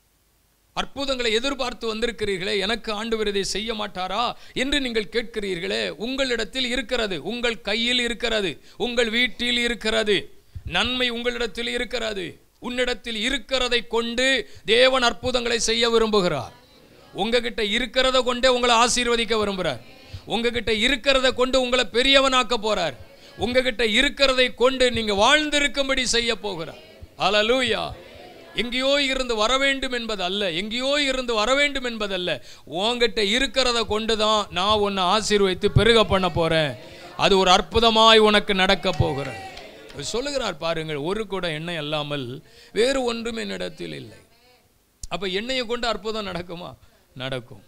அற்புதங்களை எதிர்பார்த்து வந்திருக்கிறீர்களே எனக்கு ஆண்டவர் இதை செய்ய மாட்டாரா என்று நீங்கள் கேட்கிறீர்களே உங்களிடத்தில் இருக்கிறது உங்கள் கையில் இருக்கிறது உங்கள் வீட்டில் இருக்கிறது நன்மை உங்களிடத்தில் இருக்கிறது உன்னிடத்தில் இருக்கிறதை கொண்டு தேவன் அற்புதங்களை செய்ய விரும்புகிறார் உங்ககிட்ட இருக்கிறத கொண்டே உங்களை ஆசீர்வதிக்க விரும்புகிறார் உங்ககிட்ட இருக்கிறத கொண்டு உங்களை பெரியவனாக்க போறார் உங்ககிட்ட இருக்கிறதை கொண்டு நீங்க வாழ்ந்திருக்கும்படி செய்ய போகிறார் அலலூயா எங்கேயோ இருந்து வர வேண்டும் என்பது அல்ல எங்கேயோ இருந்து வர வேண்டும் என்பதல்ல உன்கிட்ட இருக்கிறத கொண்டு தான் நான் உன்னை ஆசீர்வதித்து பெருக பண்ண போறேன் அது ஒரு அற்புதமாய் உனக்கு நடக்க போகிறது அவர் சொல்லுகிறார் பாருங்கள் ஒரு கூட எண்ணெய் அல்லாமல் வேறு ஒன்றும் என்னிடத்தில் இல்லை அப்ப எண்ணெயை கொண்டு அற்புதம் நடக்குமா நடக்கும்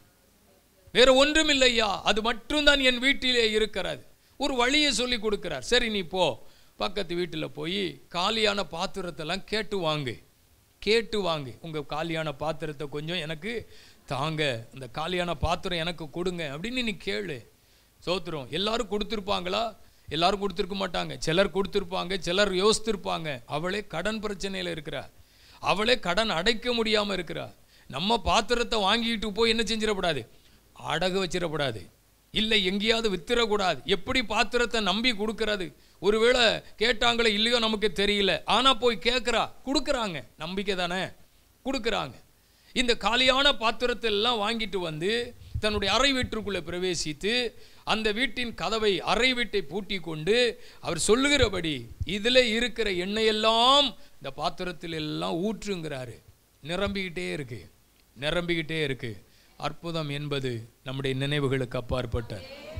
வேற ஒன்றும் இல்லையா அது மட்டும்தான் என் வீட்டிலே இருக்கிறது ஒரு வழியை சொல்லி கொடுக்கிறார் சரி நீ போ பக்கத்து வீட்டில் போய் காலியான பாத்திரத்தெல்லாம் கேட்டு வாங்கு கேட்டு வாங்கு உங்கள் காலியான பாத்திரத்தை கொஞ்சம் எனக்கு தாங்க இந்த காலியான பாத்திரம் எனக்கு கொடுங்க அப்படின்னு நீ கேளு சோத்துரும் எல்லாரும் கொடுத்துருப்பாங்களா எல்லாரும் கொடுத்துருக்க மாட்டாங்க சிலர் கொடுத்துருப்பாங்க சிலர் யோசித்திருப்பாங்க அவளே கடன் பிரச்சனையில் இருக்கிறா அவளே கடன் அடைக்க முடியாமல் இருக்கிறா நம்ம பாத்திரத்தை வாங்கிட்டு போய் என்ன செஞ்சிடக்கூடாது அடகு வச்சிடக்கூடாது இல்லை எங்கேயாவது வித்துறக்கூடாது எப்படி பாத்திரத்தை நம்பி கொடுக்கறது ஒருவேளை கேட்டாங்களோ இல்லையோ நமக்கு தெரியல ஆனா போய் கேட்குறா கொடுக்குறாங்க நம்பிக்கை தானே கொடுக்குறாங்க இந்த காலியான பாத்திரத்தை எல்லாம் வாங்கிட்டு வந்து தன்னுடைய அறை வீட்டிற்குள்ளே பிரவேசித்து அந்த வீட்டின் கதவை அறை வீட்டை பூட்டி கொண்டு அவர் சொல்லுகிறபடி இதில் இருக்கிற எண்ணெயெல்லாம் இந்த பாத்திரத்தில் எல்லாம் ஊற்றுங்கிறாரு நிரம்பிக்கிட்டே இருக்கு நிரம்பிக்கிட்டே இருக்கு அற்புதம் என்பது நம்முடைய நினைவுகளுக்கு அப்பாற்பட்ட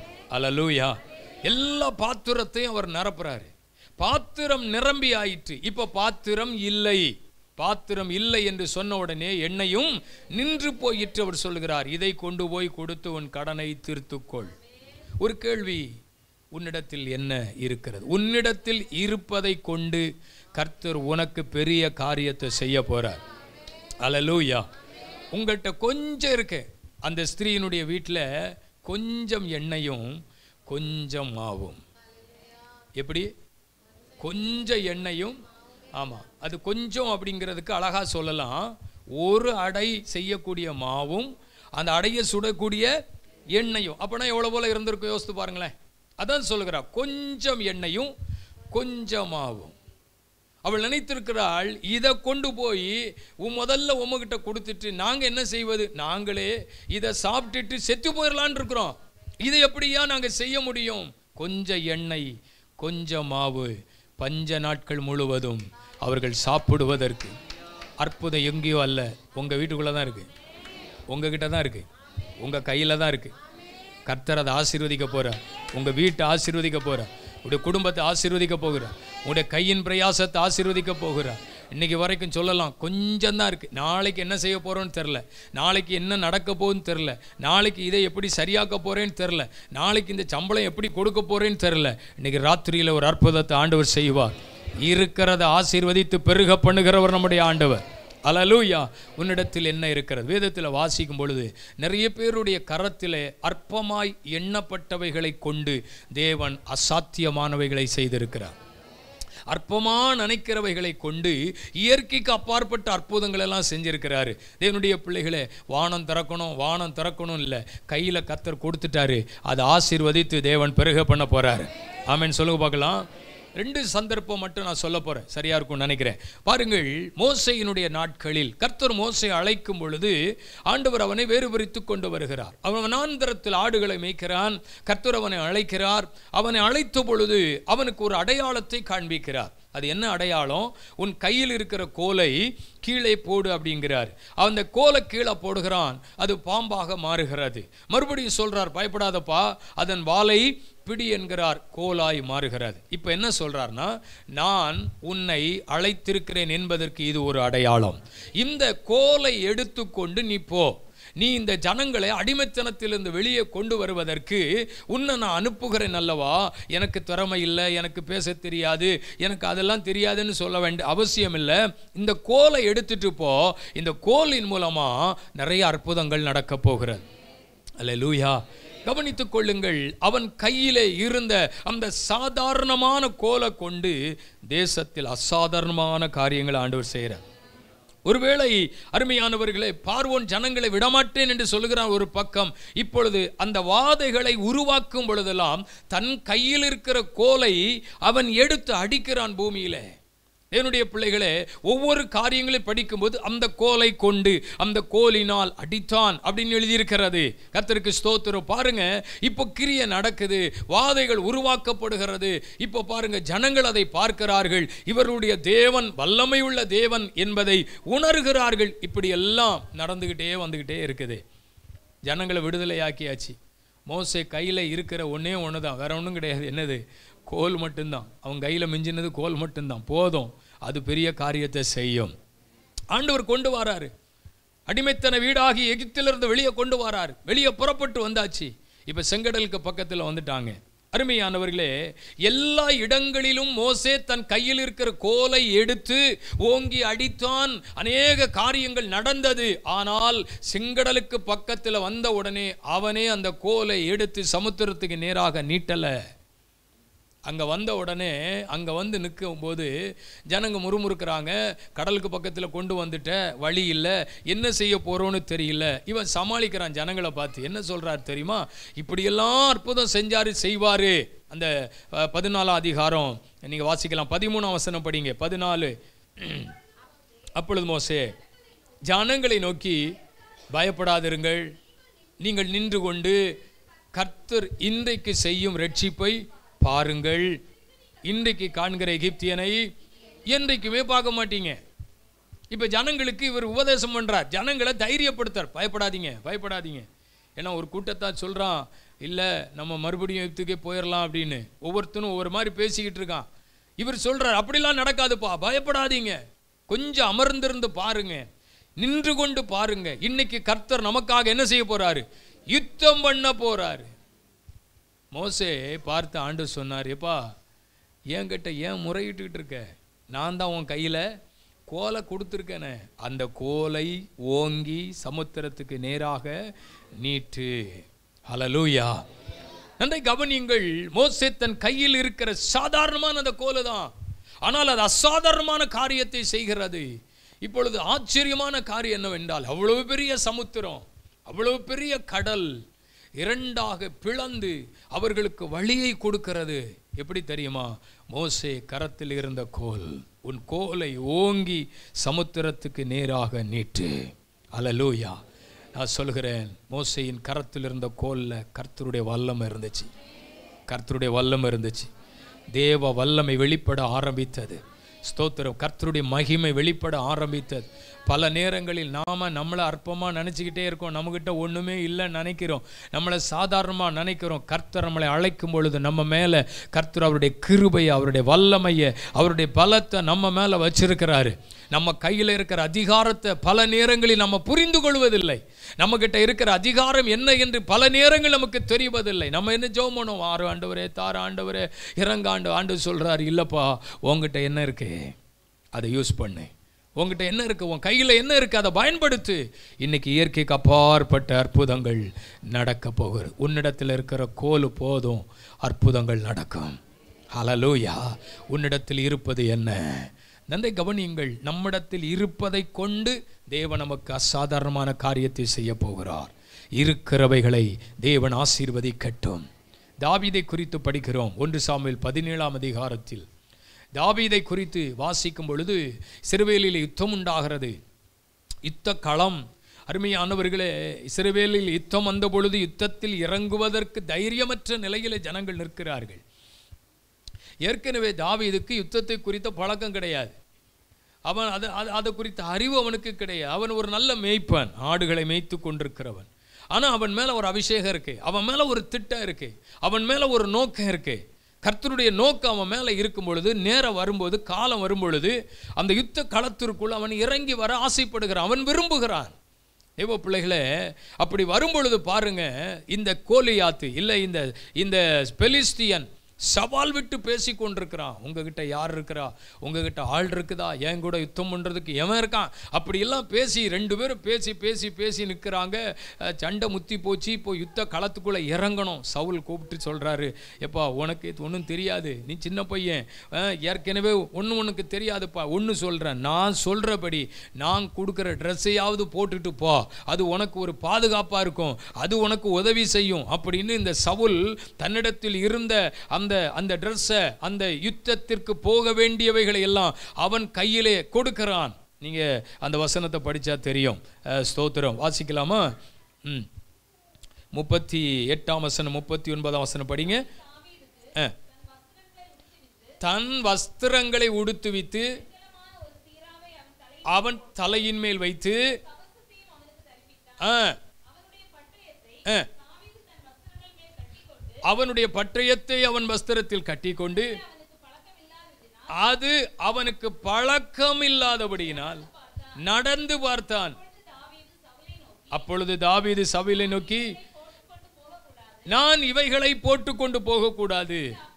அலலூயா எல்லா பாத்திரத்தையும் அவர் நிரப்புறாரு பாத்திரம் நிரம்பி ஆயிற்று இப்ப பாத்திரம் இல்லை பாத்திரம் இல்லை என்று சொன்ன உடனே எண்ணெயும் நின்று போயிற்று அவர் சொல்கிறார் இதை கொண்டு போய் கொடுத்து உன் கடனை தீர்த்துக்கொள் ஒரு கேள்வி உன்னிடத்தில் என்ன இருக்கிறது உன்னிடத்தில் இருப்பதை கொண்டு கர்த்தர் உனக்கு பெரிய காரியத்தை செய்ய போறார் அலலூயா உங்கள்கிட்ட கொஞ்சம் இருக்கு அந்த ஸ்திரீயினுடைய வீட்டில் கொஞ்சம் எண்ணெயும் கொஞ்சம் மாவும் எப்படி கொஞ்சம் எண்ணெயும் ஆமாம் அது கொஞ்சம் அப்படிங்கிறதுக்கு அழகாக சொல்லலாம் ஒரு அடை செய்யக்கூடிய மாவும் அந்த அடையை சுடக்கூடிய எண்ணெயும் அப்போனா எவ்வளோ போல இருந்திருக்கும் யோசித்து பாருங்களேன் அதான் சொல்லுகிறா கொஞ்சம் எண்ணெயும் கொஞ்சம் மாவும் அவள் நினைத்திருக்கிறாள் இதை கொண்டு போய் உன் முதல்ல உமகிட்ட கொடுத்துட்டு நாங்கள் என்ன செய்வது நாங்களே இதை சாப்பிட்டுட்டு செத்து போயிடலான் இருக்கிறோம் இதை எப்படியா நாங்கள் செய்ய முடியும் கொஞ்சம் எண்ணெய் கொஞ்சம் மாவு பஞ்ச நாட்கள் முழுவதும் அவர்கள் சாப்பிடுவதற்கு அற்புதம் எங்கேயோ அல்ல உங்கள் வீட்டுக்குள்ளே தான் இருக்குது உங்ககிட்ட தான் இருக்குது உங்கள் கையில் தான் இருக்குது கர்த்தர் அதை ஆசீர்வதிக்க போகிறார் உங்கள் வீட்டை ஆசீர்வதிக்க போகிறார் உடைய குடும்பத்தை ஆசீர்வதிக்க போகிறார் உடைய கையின் பிரயாசத்தை ஆசீர்வதிக்க போகிறார் இன்னைக்கு வரைக்கும் சொல்லலாம் கொஞ்சம் தான் இருக்குது நாளைக்கு என்ன செய்ய போகிறோன்னு தெரில நாளைக்கு என்ன நடக்க போகுதுன்னு தெரில நாளைக்கு இதை எப்படி சரியாக்க போகிறேன்னு தெரில நாளைக்கு இந்த சம்பளம் எப்படி கொடுக்க போகிறேன்னு தெரில இன்னைக்கு ராத்திரியில் ஒரு அற்புதத்தை ஆண்டவர் செய்வார் இருக்கிறத ஆசீர்வதித்து பெருக பண்ணுகிறவர் நம்முடைய ஆண்டவர் அலலூயா உன்னிடத்தில் என்ன இருக்கிறது வேதத்தில் வாசிக்கும் பொழுது நிறைய பேருடைய கரத்திலே அற்பமாய் எண்ணப்பட்டவைகளை கொண்டு தேவன் அசாத்தியமானவைகளை செய்திருக்கிறார் அற்பமா நினைக்கிறவைகளை கொண்டு இயற்கைக்கு அப்பாற்பட்ட அற்புதங்கள் எல்லாம் செஞ்சிருக்கிறாரு தேவனுடைய பிள்ளைகளே வானம் திறக்கணும் வானம் திறக்கணும் இல்லை கையில் கத்தர் கொடுத்துட்டாரு அதை ஆசீர்வதித்து தேவன் பெருக பண்ண போறாரு ஆமென் சொல்லுங்க பார்க்கலாம் ரெண்டு சந்தர்ப்பம் மட்டும் நான் சொல்ல போறேன் சரியா இருக்கும்னு நினைக்கிறேன் பாருங்கள் மோசையினுடைய நாட்களில் கர்த்தர் மோசை அழைக்கும் பொழுது ஆண்டவர் அவனை வேறு பிரித்து கொண்டு வருகிறார் அவன் வனாந்தரத்தில் ஆடுகளை மேய்க்கிறான் கர்த்தர் அவனை அழைக்கிறார் அவனை அழைத்த பொழுது அவனுக்கு ஒரு அடையாளத்தை காண்பிக்கிறார் அது என்ன அடையாளம் உன் கையில் இருக்கிற கோலை கீழே போடு அப்படிங்கிறார் அந்த கோலை கீழே போடுகிறான் அது பாம்பாக மாறுகிறது மறுபடியும் சொல்றார் பயப்படாதப்பா அதன் வாலை பிடி என்கிறார் கோலாய் மாறுகிறது இப்போ என்ன சொல்றார்னா நான் உன்னை அழைத்திருக்கிறேன் என்பதற்கு இது ஒரு அடையாளம் இந்த கோலை எடுத்துக்கொண்டு நீ போ நீ இந்த ஜனங்களை அடிமைத்தனத்திலிருந்து வெளியே கொண்டு வருவதற்கு உன்னை நான் அனுப்புகிறேன் அல்லவா எனக்கு திறமை இல்லை எனக்கு பேச தெரியாது எனக்கு அதெல்லாம் தெரியாதுன்னு சொல்ல வேண்டிய அவசியம் இல்லை இந்த கோலை எடுத்துட்டு போ இந்த கோலின் மூலமா நிறைய அற்புதங்கள் நடக்க போகிறது அல்ல லூயா கவனித்துக் கொள்ளுங்கள் அவன் கையிலே இருந்த அந்த சாதாரணமான கோலை கொண்டு தேசத்தில் அசாதாரணமான காரியங்களை ஆண்டவர் செய்கிறார் ஒருவேளை அருமையானவர்களே பார்வோன் ஜனங்களை விடமாட்டேன் என்று சொல்லுகிறான் ஒரு பக்கம் இப்பொழுது அந்த வாதைகளை உருவாக்கும் பொழுதெல்லாம் தன் கையில் இருக்கிற கோலை அவன் எடுத்து அடிக்கிறான் பூமியிலே என்னுடைய பிள்ளைகளே ஒவ்வொரு காரியங்களை படிக்கும்போது அந்த கோலை கொண்டு அந்த கோலினால் அடித்தான் அப்படின்னு எழுதியிருக்கிறது கர்த்தருக்கு ஸ்தோத்திரம் பாருங்க இப்போ கிரிய நடக்குது வாதைகள் உருவாக்கப்படுகிறது இப்போ பாருங்க ஜனங்கள் அதை பார்க்கிறார்கள் இவருடைய தேவன் வல்லமையுள்ள தேவன் என்பதை உணர்கிறார்கள் இப்படி எல்லாம் நடந்துக்கிட்டே வந்துக்கிட்டே இருக்குது ஜனங்களை விடுதலையாக்கியாச்சு மோசே கையில் இருக்கிற ஒன்றே ஒன்று தான் வேற ஒன்றும் கிடையாது என்னது கோல் மட்டும்தான் அவன் கையில் மிஞ்சினது கோல் மட்டும்தான் போதும் அது பெரிய காரியத்தை செய்யும் ஆண்டவர் கொண்டு வராரு அடிமைத்தன வீடாகி எகிப்திலிருந்து வெளியே கொண்டு வராரு வெளியே புறப்பட்டு வந்தாச்சு இப்போ செங்கடலுக்கு பக்கத்தில் வந்துட்டாங்க அருமையானவர்களே எல்லா இடங்களிலும் மோசே தன் கையில் இருக்கிற கோலை எடுத்து ஓங்கி அடித்தான் அநேக காரியங்கள் நடந்தது ஆனால் செங்கடலுக்கு பக்கத்தில் வந்த உடனே அவனே அந்த கோலை எடுத்து சமுத்திரத்துக்கு நேராக நீட்டலை அங்கே வந்த உடனே அங்கே வந்து நிற்கும் போது ஜனங்க முறுமுறுக்கிறாங்க கடலுக்கு பக்கத்தில் கொண்டு வந்துட்ட வழி இல்லை என்ன செய்ய போகிறோன்னு தெரியல இவன் சமாளிக்கிறான் ஜனங்களை பார்த்து என்ன சொல்கிறார் தெரியுமா இப்படியெல்லாம் அற்புதம் செஞ்சார் செய்வார் அந்த அஹ், பதினாலாம் அதிகாரம் நீங்கள் வாசிக்கலாம் பதிமூணாம் வசனம் படிங்க பதினாலு அப்பொழுது மோசே ஜனங்களை நோக்கி பயப்படாதிருங்கள் நீங்கள் நின்று கொண்டு கர்த்தர் இன்றைக்கு செய்யும் ரட்சிப்பை பாருங்கள் இன்றைக்கு காண்கிற எகிப்தியனை என்றைக்குமே பார்க்க மாட்டீங்க இப்போ ஜனங்களுக்கு இவர் உபதேசம் பண்றார் ஜனங்களை தைரியப்படுத்தார் பயப்படாதீங்க பயப்படாதீங்க ஏன்னா ஒரு கூட்டத்தார் சொல்றான் இல்லை நம்ம மறுபடியும் எகிப்துக்கே போயிடலாம் அப்படின்னு ஒவ்வொருத்தனும் ஒவ்வொரு மாதிரி பேசிக்கிட்டு இருக்கான் இவர் சொல்றார் அப்படிலாம் நடக்காதுப்பா பயப்படாதீங்க கொஞ்சம் அமர்ந்திருந்து பாருங்க நின்று கொண்டு பாருங்க இன்னைக்கு கர்த்தர் நமக்காக என்ன செய்ய போறாரு யுத்தம் பண்ண போறாரு மோசே பார்த்து ஆண்டு சொன்னார் எப்பா என்கிட்ட ஏன் முறையிட்டுக்கிட்டு இருக்க நான் தான் உன் கையில் கோலை கொடுத்துருக்கேனே அந்த கோலை ஓங்கி சமுத்திரத்துக்கு நேராக நீட்டு ஹலலூயா நன்றை கவனியுங்கள் மோசே தன் கையில் இருக்கிற சாதாரணமான அந்த கோலை தான் ஆனால் அது அசாதாரணமான காரியத்தை செய்கிறது இப்பொழுது ஆச்சரியமான காரியம் என்னவென்றால் அவ்வளவு பெரிய சமுத்திரம் அவ்வளவு பெரிய கடல் இரண்டாக பிளந்து அவர்களுக்கு வழியை கொடுக்கிறது எப்படி தெரியுமா மோசே கரத்தில் இருந்த கோல் உன் கோலை ஓங்கி சமுத்திரத்துக்கு நேராக நீட்டு அலலூயா நான் சொல்கிறேன் மோசையின் கரத்தில் இருந்த கோல்ல கர்த்தருடைய வல்லமை இருந்துச்சு கர்த்தருடைய வல்லமை இருந்துச்சு தேவ வல்லமை வெளிப்பட ஆரம்பித்தது ஸ்தோத்திரம் கர்த்தருடைய மகிமை வெளிப்பட ஆரம்பித்தது பல நேரங்களில் நாம நம்மளை அற்பமாக நினச்சிக்கிட்டே இருக்கோம் நம்மக்கிட்ட ஒன்றுமே இல்லைன்னு நினைக்கிறோம் நம்மளை சாதாரணமாக நினைக்கிறோம் கர்த்தர் நம்மளை அழைக்கும் பொழுது நம்ம மேலே கர்த்தர் அவருடைய கிருபையை அவருடைய வல்லமையை அவருடைய பலத்தை நம்ம மேலே வச்சிருக்கிறாரு நம்ம கையில் இருக்கிற அதிகாரத்தை பல நேரங்களில் நம்ம புரிந்து கொள்வதில்லை நம்மக்கிட்ட இருக்கிற அதிகாரம் என்ன என்று பல நேரங்கள் நமக்கு தெரிவதில்லை நம்ம என்ன ஜெபம் பண்ணுவோம் ஆறு ஆண்டவரே தாறு ஆண்டவரே இறங்காண்டு ஆண்டு சொல்கிறாரு இல்லைப்பா உங்ககிட்ட என்ன இருக்கு அதை யூஸ் பண்ணு உங்ககிட்ட என்ன இருக்கு உன் கையில் என்ன இருக்கு அதை பயன்படுத்து இன்னைக்கு இயற்கைக்கு அப்பாற்பட்ட அற்புதங்கள் நடக்க போகுது உன்னிடத்தில் இருக்கிற கோல் போதும் அற்புதங்கள் நடக்கும் ஹலலூயா உன்னிடத்தில் இருப்பது என்ன நன்றை கவனியுங்கள் நம்மிடத்தில் இருப்பதை கொண்டு தேவன் நமக்கு அசாதாரணமான காரியத்தை செய்ய போகிறார் இருக்கிறவைகளை தேவன் ஆசீர்வதிக்கட்டும் தாவீதை குறித்து படிக்கிறோம் ஒன்று சாமுவேல் பதினேழாம் அதிகாரத்தில் தாவீதை குறித்து வாசிக்கும் பொழுது சிறுவேலில் யுத்தம் உண்டாகிறது யுத்த களம் அருமையானவர்களே இஸ்ரவேலில் யுத்தம் வந்த பொழுது யுத்தத்தில் இறங்குவதற்கு தைரியமற்ற நிலையில ஜனங்கள் நிற்கிறார்கள் ஏற்கனவே தாவீதுக்கு யுத்தத்தை குறித்த பழக்கம் கிடையாது அவன் அது அது அதை குறித்த அறிவு அவனுக்கு கிடையாது அவன் ஒரு நல்ல மேய்ப்பன் ஆடுகளை மேய்த்து கொண்டிருக்கிறவன் ஆனால் அவன் மேலே ஒரு அபிஷேகம் இருக்கு அவன் மேலே ஒரு திட்டம் இருக்கு அவன் மேலே ஒரு நோக்கம் இருக்கு கர்த்தருடைய நோக்கம் அவன் மேலே இருக்கும் பொழுது நேரம் வரும்போது காலம் வரும் பொழுது அந்த யுத்த களத்திற்குள் அவன் இறங்கி வர ஆசைப்படுகிறான் அவன் விரும்புகிறான் ஏவோ பிள்ளைகளே அப்படி வரும்பொழுது பாருங்க இந்த கோலியாத்து இல்லை இந்த இந்த பெலிஸ்தியன் சவால் விட்டு பேசி கொண்டிருக்கிறான் உங்ககிட்ட யார் இருக்கிறா உங்ககிட்ட ஆள் இருக்குதா என் கூட யுத்தம் பண்ணுறதுக்கு எவன் இருக்கான் அப்படியெல்லாம் பேசி ரெண்டு பேரும் பேசி பேசி பேசி நிற்கிறாங்க அஹ், சண்டை முத்தி போச்சு இப்போ யுத்த களத்துக்குள்ளே இறங்கணும் சவுல் கூப்பிட்டு சொல்கிறாரு எப்பா உனக்கு இது ஒன்றும் தெரியாது நீ சின்ன பையன் அஹ், ஏற்கனவே ஒன்று உனக்கு தெரியாதுப்பா ஒன்று சொல்கிறேன் நான் சொல்கிறபடி நான் கொடுக்குற ட்ரெஸ்ஸையாவது போட்டுட்டு போ அது உனக்கு ஒரு பாதுகாப்பாக இருக்கும் அது உனக்கு உதவி செய்யும் அப்படின்னு இந்த சவுல் தன்னிடத்தில் இருந்த அந்த அந்த ட்ரெஸ்ஸை அந்த யுத்தத்திற்கு போக வேண்டியவைகளை எல்லாம் அவன் கையிலே கொடுக்கிறான் நீங்கள் அந்த வசனத்தை படித்தா தெரியும் அஹ், ஸ்தோத்திரம் வாசிக்கலாமா ம் முப்பத்தி எட்டாம் வசனம் முப்பத்தி ஒன்பதாம் வசனம் படிங்க அஹ். தன் வஸ்திரங்களை உடுத்துவித்து அவன் தலையின் மேல் வைத்து ஆ, ஆ. அவனுடைய பட்டயத்தை அவன் வஸ்திரத்தில் கட்டிக்கொண்டு அது அவனுக்கு பழக்கம் இல்லாதபடியினால் நடந்து பார்த்தான் அப்பொழுது தாவீது சபையிலை நோக்கி நான் இவைகளை போட்டுக்கொண்டு போகக்கூடாது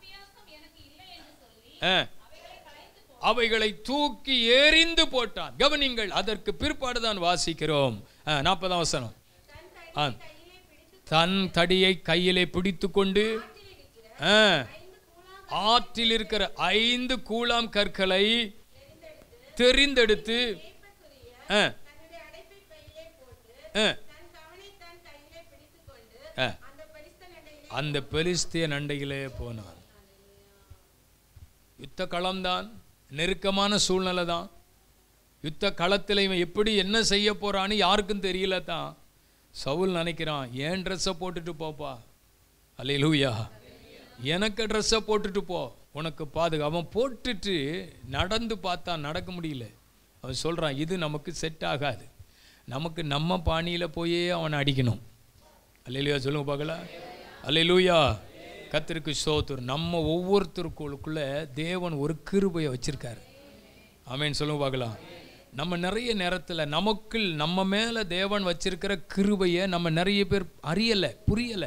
ஆ. அவைகளை தூக்கி எறிந்து போட்டான் கவனிங்கள் அதற்கு பிற்பாடுதான் வாசிக்கிறோம் ஆ, நாற்பதாம் வசனம் ஆ. தன் தடியை கையிலே பிடித்து கொண்டு ஆ, ஆற்றில் இருக்கிற ஐந்து கூழாம் கற்களை தெரிந்தெடுத்து ஆ, ஆ, ஆ. அந்த பெலிஸ்திய நண்டையிலே போனான் யுத்த களம்தான் நெருக்கமான சூழ்நிலை தான் யுத்த களத்தில் இவன் எப்படி என்ன செய்ய போறான்னு யாருக்கும் தெரியல தான் சவுல் நினைக்கிறான் ஏன் ட்ரெஸ்ஸை போட்டுட்டு போப்பா அல்லேலூயா எனக்கு ட்ரெஸ்ஸை போட்டுட்டு போ உனக்கு பாதுகா அவன் போட்டுட்டு நடந்து பார்த்தா நடக்க முடியல அவன் சொல்றான் இது நமக்கு செட் ஆகாது நமக்கு நம்ம பாணியில் போயே அவனை அடிக்கணும் அல்லேலூயா சொல்லுங்க பார்க்கலாம் அல்லேலூயா கத்திற்கு சோத்துர் நம்ம ஒவ்வொருத்தருக்குள்ள தேவன் ஒரு கிருபையை வச்சிருக்காரு ஆமென் சொல்லுங்க பார்க்கலாம் நம்ம நிறைய நேரத்தில் நமக்குள் நம்ம மேலே தேவன் வச்சிருக்கிற கிருபையை நம்ம நிறைய பேர் அறியலை புரியலை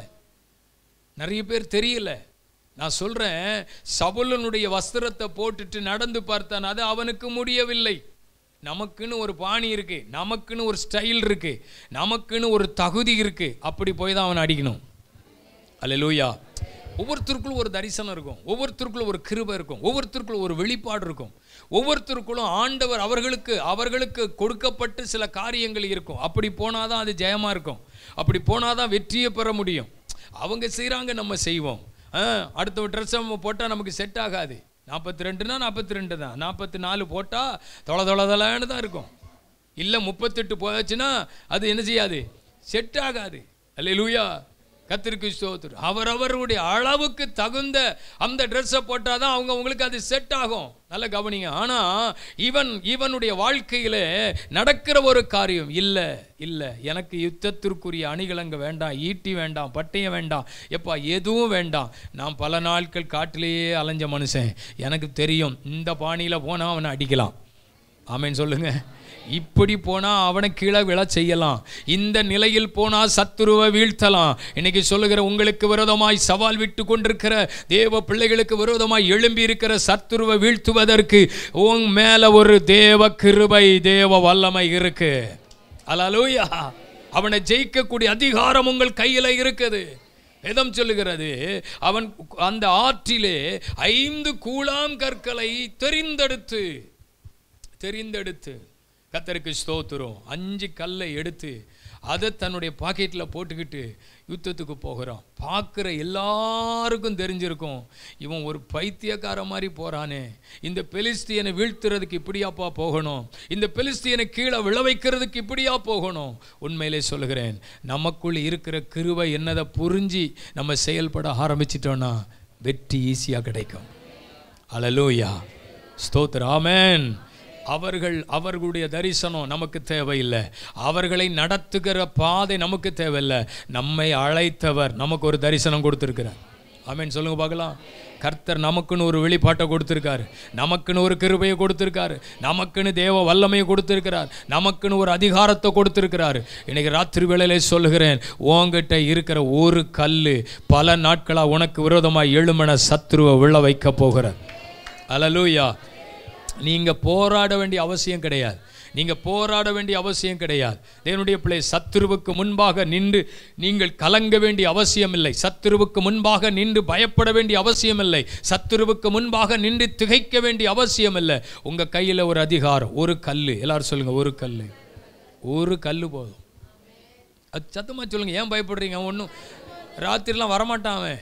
நிறைய பேர் தெரியல நான் சொல்றேன் சவுலனுடைய வஸ்திரத்தை போட்டுட்டு நடந்து பார்த்தான் அது அவனுக்கு முடியவில்லை நமக்குன்னு ஒரு பாணி இருக்கு நமக்குன்னு ஒரு ஸ்டைல் இருக்கு நமக்குன்னு ஒரு தகுதி இருக்கு அப்படி போய் தான் அவன் அடிக்கணும் அல்லேலூயா ஒவ்வொருத்தருக்குள்ளும் ஒரு தரிசனம் இருக்கும் ஒவ்வொருத்தருக்குள்ளும் ஒரு கிருபை இருக்கும் ஒவ்வொருத்தருக்குள்ளும் ஒரு வெளிப்பாடு இருக்கும் ஒவ்வொருத்தருக்குள்ளும் ஆண்டவர் அவர்களுக்கு அவர்களுக்கு கொடுக்கப்பட்ட சில காரியங்கள் இருக்கும் அப்படி போனாதான் அது ஜெயமா இருக்கும் அப்படி போனாதான் வெற்றியை பெற முடியும் அவங்க செய்கிறாங்க நம்ம செய்வோம் ஆ, அடுத்த ட்ரெஸ் நம்ம போட்டால் நமக்கு செட் ஆகாது நாற்பத்தி ரெண்டுனா நாற்பத்தி ரெண்டு தான் நாற்பத்தி நாலு போட்டால் தொலை தொலை தொலைன்னு தான் இருக்கும் இல்லை முப்பத்தெட்டு போயாச்சுன்னா அது என்ன செய்யாது செட் ஆகாது அல்லேலூயா கத்திற்கு ஸ்தோத்திரம் அவரவருடைய அளவுக்கு தகுந்த அந்த ட்ரெஸ்ஸை போட்டால் தான் அவங்க அவங்களுக்கு அது செட் ஆகும் நல்ல கவனிங்க ஆனால் இவன் இவனுடைய வாழ்க்கையில் நடக்கிற ஒரு காரியம் இல்லை இல்லை எனக்கு யுத்தத்திற்குரிய அணிகலங்க வேண்டாம் ஈட்டி வேண்டாம் பட்டயம் வேண்டாம் எப்பா எதுவும் வேண்டாம் நான் பல நாட்கள் காட்டிலேயே அலைஞ்ச மனுஷன் எனக்கு தெரியும் இந்த பாணியில் போனால் அவனை அடிக்கலாம் ஆமென் சொல்லுங்க இப்படி போனா அவனை கீழே விழ செய்யலாம் இந்த நிலையில் போனா சத்துருவை வீழ்த்தலாம் இன்னைக்கு சொல்லுகிற உங்களுக்கு விரோதமாய் சவால் விட்டு கொண்டிருக்கிற தேவ பிள்ளைகளுக்கு விரோதமாய் எழும்பி இருக்கிற சத்துருவை வீழ்த்துவதற்கு உன் மேல ஒரு தேவ கிருபை தேவ வல்லமை இருக்கு அலலூயா அவனை ஜெயிக்கக்கூடிய அதிகாரம் உங்கள் கையில இருக்குது வேதம் சொல்லுகிறது அவன் அந்த ஆற்றிலே ஐந்து கூழாம் கற்களை தெரிந்தெடுத்து தெரிந்தெடுத்து கத்தருக்கு ஸ்தோத்திரம் அஞ்சு கல்லை எடுத்து அதை தன்னுடைய பாக்கெட்டில் போட்டுக்கிட்டு யுத்தத்துக்கு போகிறான் பார்க்குற எல்லாருக்கும் தெரிஞ்சிருக்கும் இவன் ஒரு பைத்தியக்கார மாதிரி போகிறானே இந்த பெலிஸ்தியனை வீழ்த்துறதுக்கு இப்படியாப்பா போகணும் இந்த பெலிஸ்தியனை கீழே விழ வைக்கிறதுக்கு இப்படியா போகணும் உண்மையிலே சொல்கிறேன் நமக்குள் இருக்கிற கிருவை என்னதை புரிஞ்சு நம்ம செயல்பட ஆரம்பிச்சிட்டோன்னா வெற்றி ஈஸியாக கிடைக்கும் அலலூயா ஸ்தோத்திர ஆமென் அவர்கள் அவர்களுடைய தரிசனம் நமக்கு தேவையில்லை அவர்களை நடத்துகிற பாதை நமக்கு தேவையில்லை நம்மை அழைத்தவர் நமக்கு ஒரு தரிசனம் கொடுத்துருக்கிறார் ஆமென் சொல்லுங்க பார்க்கலாம் கர்த்தர் நமக்குன்னு ஒரு வெளிப்பாட்டை கொடுத்துருக்காரு நமக்குன்னு ஒரு கிருபையை கொடுத்துருக்காரு நமக்குன்னு தேவ வல்லமையை கொடுத்துருக்கிறார் நமக்குன்னு ஒரு அதிகாரத்தை கொடுத்துருக்கிறாரு இன்னைக்கு ராத்திரி வேளையிலே சொல்லுகிறேன் உங்ககிட்ட இருக்கிற ஒரு கல் பல நாட்களாக உனக்கு விரோதமாக எழுமன சத்துருவை விழ வைக்க போகிறார் அலலூயா நீங்க போராட வேண்டிய அவசியம் கிடையாது நீங்க போராட வேண்டிய அவசியம் கிடையாது தேவனுடைய பிள்ளை சத்துருவுக்கு முன்பாக நின்று நீங்கள் கலங்க வேண்டிய அவசியம் இல்லை சத்துருவுக்கு முன்பாக நின்று பயப்பட வேண்டிய அவசியம் இல்லை சத்துருவுக்கு முன்பாக நின்று திகைக்க வேண்டிய அவசியம் இல்லை உங்க கையில ஒரு அதிகாரம் ஒரு கல் எல்லாரும் சொல்லுங்க ஒரு கல் ஒரு கல் போதும் அது சத்தமா சொல்லுங்க ஏன் பயப்படுறீங்க அவன் ஒன்றும் ராத்திரிலாம் வரமாட்டான் அவன்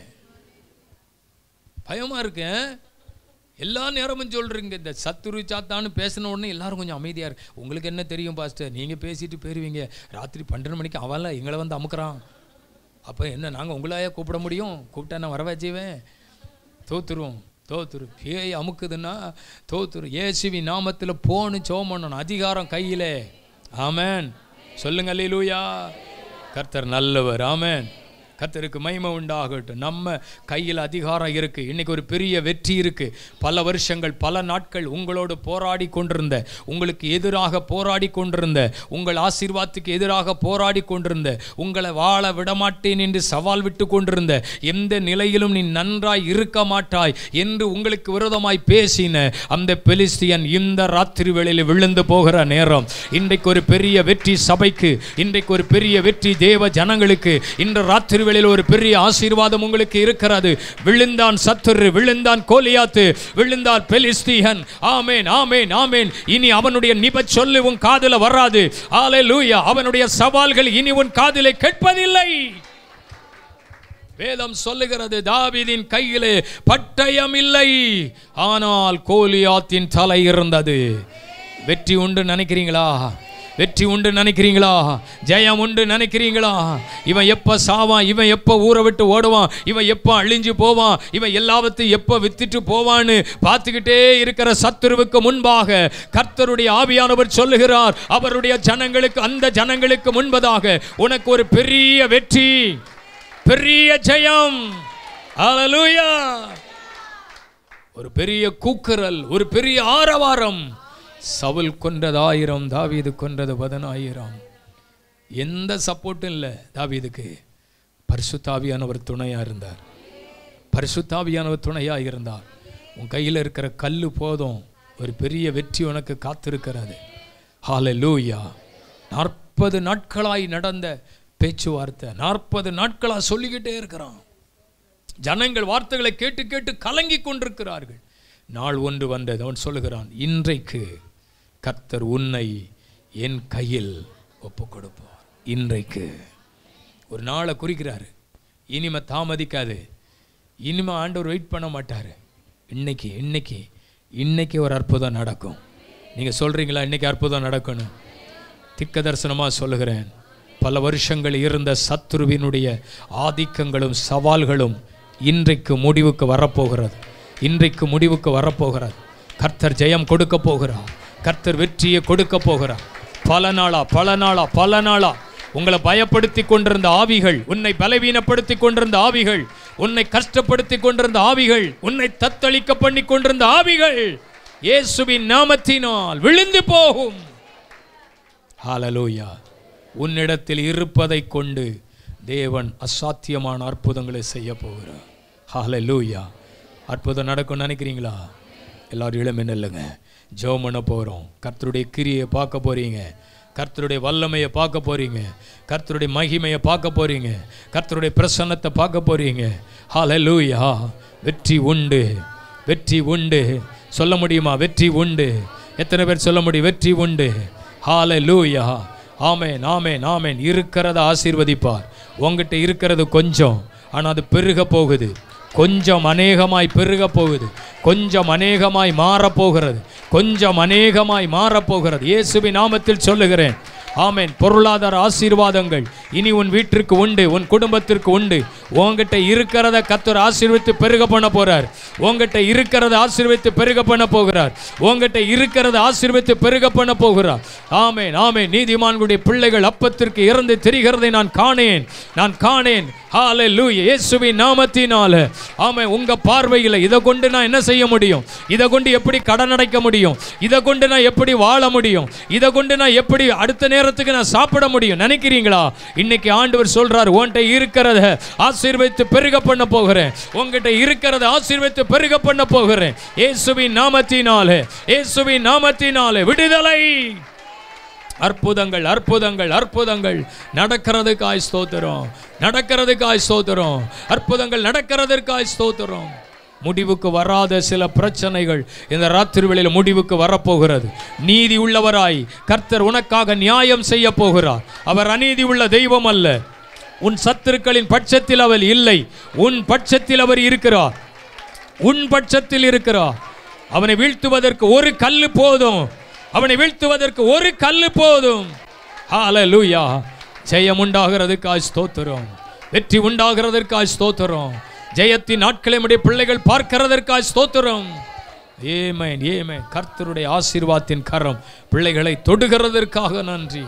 பயமா இருக்கேன் எல்லா நேரமும் சொல்கிறீங்க இந்த சத்துரு சாத்தான்னு பேசின உடனே எல்லாரும் கொஞ்சம் அமைதியாக இருக்கு உங்களுக்கு என்ன தெரியும் பாஸ்டர் நீங்கள் பேசிட்டு போயிருவீங்க ராத்திரி பன்னெண்டு மணிக்கு அவன்ல எங்களை வந்து அமுக்குறான் அப்போ என்ன நாங்கள் உங்களையே கூப்பிட முடியும் கூப்பிட்டா நான் வர வச்சுவேன் தோத்துருவோம் தோத்துரு பேய் அமுக்குதுன்னா தோத்துரு ஏசுவி நாமத்தில் போன்னு சோம் பண்ணணும் அதிகாரம் கையிலே ஆமென் சொல்லுங்க அல்லேலூயா கர்த்தர் நல்லவர் ஆமென் கர்த்தருக்கு மகிமை உண்டாகட்டும் நம்ம கையில் அதிகாரம் இருக்கு இன்னைக்கு ஒரு பெரிய வெற்றி இருக்கு பல வருஷங்கள் பல நாட்கள் உங்களோடு போராடி கொண்டிருந்த உங்களுக்கு எதிராக போராடி கொண்டிருந்த உங்கள் ஆசீர்வாதத்துக்கு எதிராக போராடி கொண்டிருந்த உங்களை வாழ விடமாட்டேன் என்று சவால் விட்டு கொண்டிருந்த எந்த நிலையிலும் நீ நன்றாய் இருக்க மாட்டாய் என்று உங்களுக்கு விரோதமாய் பேசின அந்த பெலிஸ்தியன் இந்த ராத்திரி வேளையில் விழுந்து போகிற நேரம் இன்றைக்கு ஒரு பெரிய வெற்றி சபைக்கு இன்றைக்கு ஒரு பெரிய வெற்றி தேவ ஜனங்களுக்கு இன்று ராத்திரி வேளையில் ஒரு பெரிய ஆசீர்வாதம் உங்களுக்கு இருக்கிறது விழுந்தான் சத்துரு விழுந்தான் கோலியாத்து விழுந்தான் பெலிஸ்தியன் ஆமேன் ஆமேன் ஆமேன் இனி அவனுடைய நிப சொல்லு உன் காதுல வராது ஆலேலூயா அவனுடைய சவால்கள் இனி உன் காதிலே கேட்பதில்லை வேதம் சொல்லுகிறது தாவீதின் கையிலே பட்டயம் இல்லை ஆனால் கோலியாத்தின் தலை இருந்தது வெற்றி உண்டு நினைக்கிறீங்களா வெற்றி உண்டு நினைக்கிறீங்களா ஜெயம் உண்டு நினைக்கிறீங்களா இவன் எப்ப சாவான் இவன் எப்ப ஊரை விட்டு ஓடுவான் இவன் எப்ப அழிஞ்சு போவான் இவன் எல்லாவற்றையும் எப்ப வித்துட்டு போவான்னு பார்த்துக்கிட்டே இருக்கிற சத்துருவுக்கு முன்பாக கர்த்தருடைய ஆவியானவர் சொல்லுகிறார் அவருடைய ஜனங்களுக்கு அந்த ஜனங்களுக்கு முன்பதாக உனக்கு ஒரு பெரிய வெற்றி பெரிய ஜெயம் ஹalleluya ஒரு பெரிய கூக்குரல் ஒரு பெரிய ஆரவாரம் சவுல் கொன்றது ஆயிரம் தாவீது கொன்றது பதினாயிரம் எந்த சப்போர்ட்டும் இல்லை தாவீதுக்கு பரிசுத்தாவியானவர் துணையா இருந்தார் பரிசுத்தாவியானவர் துணையா இருந்தார் உன் கையில் இருக்கிற கல்லு போதும் ஒரு பெரிய வெற்றி உனக்கு காத்திருக்கிறது ஹalleluya நாற்பது நாட்களாய் நடந்த பேச்சுவார்த்தை நாற்பது நாட்களா சொல்லிக்கிட்டே இருக்கிறான் ஜனங்கள் வார்த்தைகளை கேட்டு கேட்டு கலங்கி கொண்டிருக்கிறார்கள் நாள் ஒன்று வந்தது அவன் சொல்லுகிறான் இன்றைக்கு கர்த்தர் உன்னை என் கையில் ஒப்பு கொடுப்பார் இன்றைக்கு ஒரு நாளை குறிக்கிறாரு இனிமே தாமதிக்காது இனிமே ஆண்டவர் வெயிட் பண்ண மாட்டாரு இன்னைக்கு இன்னைக்கு இன்னைக்கு ஒரு அற்புதம் நடக்கும் நீங்க சொல்றீங்களா இன்னைக்கு அற்புதம் நடக்கணும் திக்க தரிசனமா சொல்லுகிறேன் பல வருஷங்கள் இருந்த சத்துருவினுடைய ஆதிக்கங்களும் சவால்களும் இன்றைக்கு முடிவுக்கு வரப்போகிறது இன்றைக்கு முடிவுக்கு வரப்போகிறது கர்த்தர் ஜெயம் கொடுக்க போகிறார் கர்த்தர் வெற்றியை கொடுக்க போகிறார் பல நாளா பல நாளா பல நாளா உங்களை பயப்படுத்தி கொண்டிருந்த ஆவிகள் உன்னை பலவீனப்படுத்தி கொண்டிருந்த ஆவிகள் உன்னை கஷ்டப்படுத்தி கொண்டிருந்த ஆவிகள் உன்னை தத்தளிக்க பண்ணி கொண்டிருந்த ஆவிகள் இயேசுவின் நாமத்தினால் விழுந்து போகும் ஹalleluya உன்னிடத்தில் இருப்பதை கொண்டு தேவன் அசாத்தியமான அற்புதங்களை செய்ய போகிறார் ஹalleluya அற்புதம் நடக்கும் நினைக்கிறீங்களா எல்லாரும் இளமை இல்லைங்க ஜெபம் பண்ண போகிறோம் கர்த்தருடைய கிரியை பார்க்க போறீங்க கர்த்தருடைய வல்லமையை பார்க்க போறீங்க கர்த்தருடைய மகிமையை பார்க்க போறீங்க கர்த்தருடைய பிரசன்னத்தை பார்க்க போறீங்க ஹalleluya வெற்றி உண்டு வெற்றி உண்டு சொல்ல முடியுமா வெற்றி உண்டு எத்தனை பேர் சொல்ல முடியும் வெற்றி உண்டு ஹalleluya ஆமேன் ஆமேன் ஆமேன் இருக்கிறத ஆசீர்வதிப்பார் உங்ககிட்ட இருக்கிறது கொஞ்சம் ஆனால் அது பெருக போகுது கொஞ்சம் அநேகமாய் பெருக போகுது கொஞ்சம் அநேகமாய் மாறப்போகிறது கொஞ்சம் அநேகமாய் மாறப்போகிறது இயேசுவின் நாமத்தில் சொல்லுகிறேன் ஆமென் பொருளாதார ஆசீர்வாதங்கள் இனி உன் வீட்டிற்கு உண்டு உன் குடும்பத்திற்கு உண்டு உங்ககிட்ட இருக்கிறத கத்தர் ஆசீர்வித்து பெருக பண்ண போறார் உங்ககிட்ட இருக்கிறத ஆசீர்வித்து பெருக பண்ண போகிறார் உங்ககிட்ட இருக்கிறத ஆசீர்வித்து பெருக பண்ண போகிறார் ஆமென் ஆமென் நீதிமான்களுடைய பிள்ளைகள் அப்பத்திற்கு இறந்து தெரிகிறதை நான் காணேன் நான் காணேன் ஹalleluya இயேசுவின் நாமத்தினால ஆமென் உங்க பார்வையில் இதை கொண்டு நான் என்ன செய்ய முடியும் இதை கொண்டு எப்படி கடன் அடைக்க முடியும் இதை கொண்டு நான் எப்படி வாழ முடியும் இதை கொண்டு நான் எப்படி அடுத்த நேரத்துக்கு நான் சாப்பிட முடியும் நினைக்கிறீங்களா இன்னைக்கு ஆண்டவர் சொல்றார் உன்கிட்ட இருக்கிறத ஆசீர்வதித்து பெருக பண்ண போகிறேன் உங்ககிட்ட இருக்கிறத ஆசீர்வதித்து பெருக பண்ண போகிறேன் இயேசுவின் நாமத்தினாலே இயேசுவின் நாமத்தினாலே விடுதலை அற்புதங்கள் அற்புதங்கள் அற்புதங்கள் நடக்கிறதுக்காய் ஸ்தோத்திரம் நடக்கிறதுக்காய் ஸ்தோத்திரம் அற்புதங்கள் நடக்கிறதற்காய் ஸ்தோத்திரம் முடிவுக்கு வராத சில பிரச்சனைகள் இந்த ராத்திரி வேளையில் முடிவுக்கு வரப்போகிறது நீதி உள்ளவராய் கர்த்தர் உனக்காக நியாயம் செய்ய போகிறார் அவர் அநீதி உள்ள தெய்வம் அல்ல உன் சத்துருக்களின் பட்சத்தில் அவர் இல்லை உன் பட்சத்தில் அவர் இருக்கிறார் உன் பட்சத்தில் இருக்கிறார் அவனை வீழ்த்துவதற்கு ஒரு கல்லு போதும் அவனை வீழ்த்துவதற்கு ஒரு கல்லு போதும் ஹalleluya ஜெயம் உண்டாகிறதுக்காய் ஸ்தோத்திரம் வெற்றி உண்டாகிறதற்காய் ஸ்தோத்திரம் ஜெயத்தின் நாட்களை நம்முடைய பிள்ளைகள் பார்க்கிறதற்காய் ஸ்தோத்திரம் ஏமேன் ஏமேன் கர்த்தருடைய ஆசீர்வாதத்தின் கரம் பிள்ளைகளை தொடுகிறதற்காக நன்றி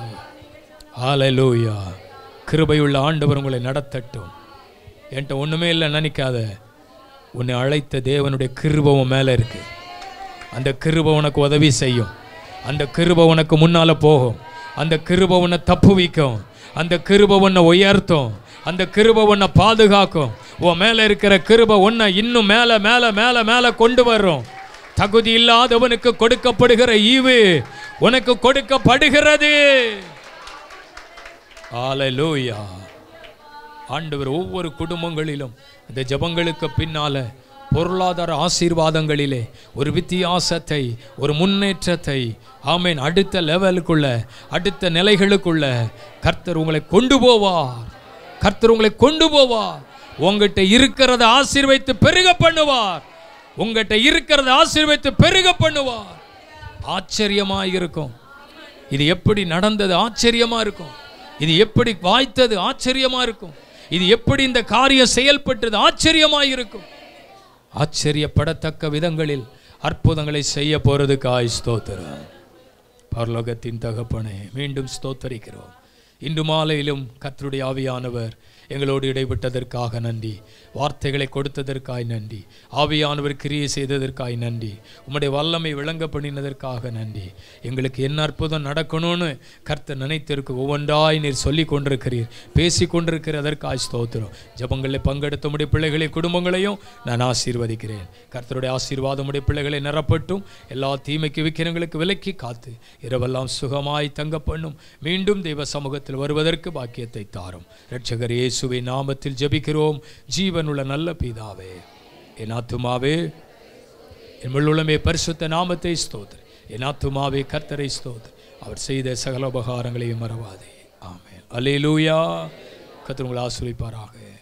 ஹalleluya கிருபையுள்ள ஆண்டவர் உங்களை நடத்தட்டும் என்கிட்ட ஒண்ணுமே இல்லை நினைக்காத உன்னை அழைத்த தேவனுடைய கிருபை உன் மேலே இருக்கு அந்த கிருபை உனக்கு உதவி செய்யும் அந்த கிருபை உனக்கு முன்னால போகும் அந்த கிருபை உன்னை தப்புவிக்கும் அந்த கிருபை உன்னை உயர்த்தும் அந்த கிருபை உன்னை பாதுகாக்கும் உன் மேலே இருக்கிற கிருபை உன்னை இன்னும் மேலே மேலே மேலே மேலே கொண்டு வரும் தகுதி இல்லாதவனுக்கு கொடுக்கப்படுகிற ஈவு உனக்கு கொடுக்கப்படுகிறது ஹalleluya ஆண்டவர் ஒவ்வொரு குடும்பங்களிலும் இந்த ஜெபங்களுக்கு பின்னால பொருளாதார ஆசீர்வாதங்களிலே ஒரு வித்தியாசத்தை ஒரு முன்னேற்றத்தை ஆமேன் அடுத்த லெவலுக்குள்ள அடுத்த நிலைகளுக்குள்ள கர்த்தர் உங்களை கொண்டு போவார் கர்த்தர் உங்களை கொண்டு போவார் உங்ககிட்ட இருக்கிறத ஆசீர்வைத்து பெருக பண்ணுவார் உங்ககிட்ட இருக்கிறத ஆசீர்வைத்து பெருக பண்ணுவார் ஆச்சரியமா இருக்கும் இது எப்படி நடந்தது ஆச்சரியமா இருக்கும் இது எப்படி வாய்த்தது ஆச்சரியமா இருக்கும் இது எப்படி இந்த காரியம் செயல்பட்டது ஆச்சரியமா இருக்கும் ஆச்சரியப்படத்தக்க விதங்களில் அற்புதங்களை செய்ய போறதுக்காய் ஸ்தோத்திரம் பரலோகத்தின் தகப்பனே மீண்டும் ஸ்தோத்தரிக்கிறோம் இன்று மாலையிலும் கர்த்தருடைய ஆவியானவர் எங்களோடு இடைப்பட்டதற்காக நன்றி வார்த்தைகளை கொடுத்ததற்காய் நன்றி ஆவியானவர் கிரியை செய்ததற்காய் நன்றி உம்முடைய வல்லமை விளங்க பண்ணினதற்காக நன்றி எங்களுக்கு என்ன அற்புதம் நடக்கணும்னு கர்த்தர் நினைத்திருக்கு ஒவ்வொன்றாய் நீர் சொல்லி கொண்டிருக்கிறீர் பேசி கொண்டிருக்கிறதற்காய் ஸ்தோத்திரம் ஜபங்களில் பங்கெடுத்த உடைய பிள்ளைகளின் குடும்பங்களையும் நான் ஆசீர்வதிக்கிறேன் கர்த்தருடைய ஆசீர்வாதம் உடைய பிள்ளைகளை நிரப்பட்டும் எல்லா தீமைக்கு விக்கிரங்களுக்கு விலக்கி காத்து இரவெல்லாம் சுகமாய் தங்க பண்ணும் மீண்டும் தெய்வ சமூகத்தில் வருவதற்கு பாக்கியத்தை தாரும் இரட்சகர் இயேசுவின் நாமத்தில் ஜெபிக்கிறோம் ஜீவனுள்ள நல்ல பிதாவே என் ஆத்துமாவே என் முள்ளுளமே பரிசுத்த நாமத்தை ஸ்தோத்திர என் ஆத்துமாவே கர்த்தரை ஸ்தோத்திர அவர் செய்த சகல உபகாரங்களையும் மறவாதே ஆமென் அல்லேலூயா கர்த்தர் உங்களை ஆசிரிப்பாராக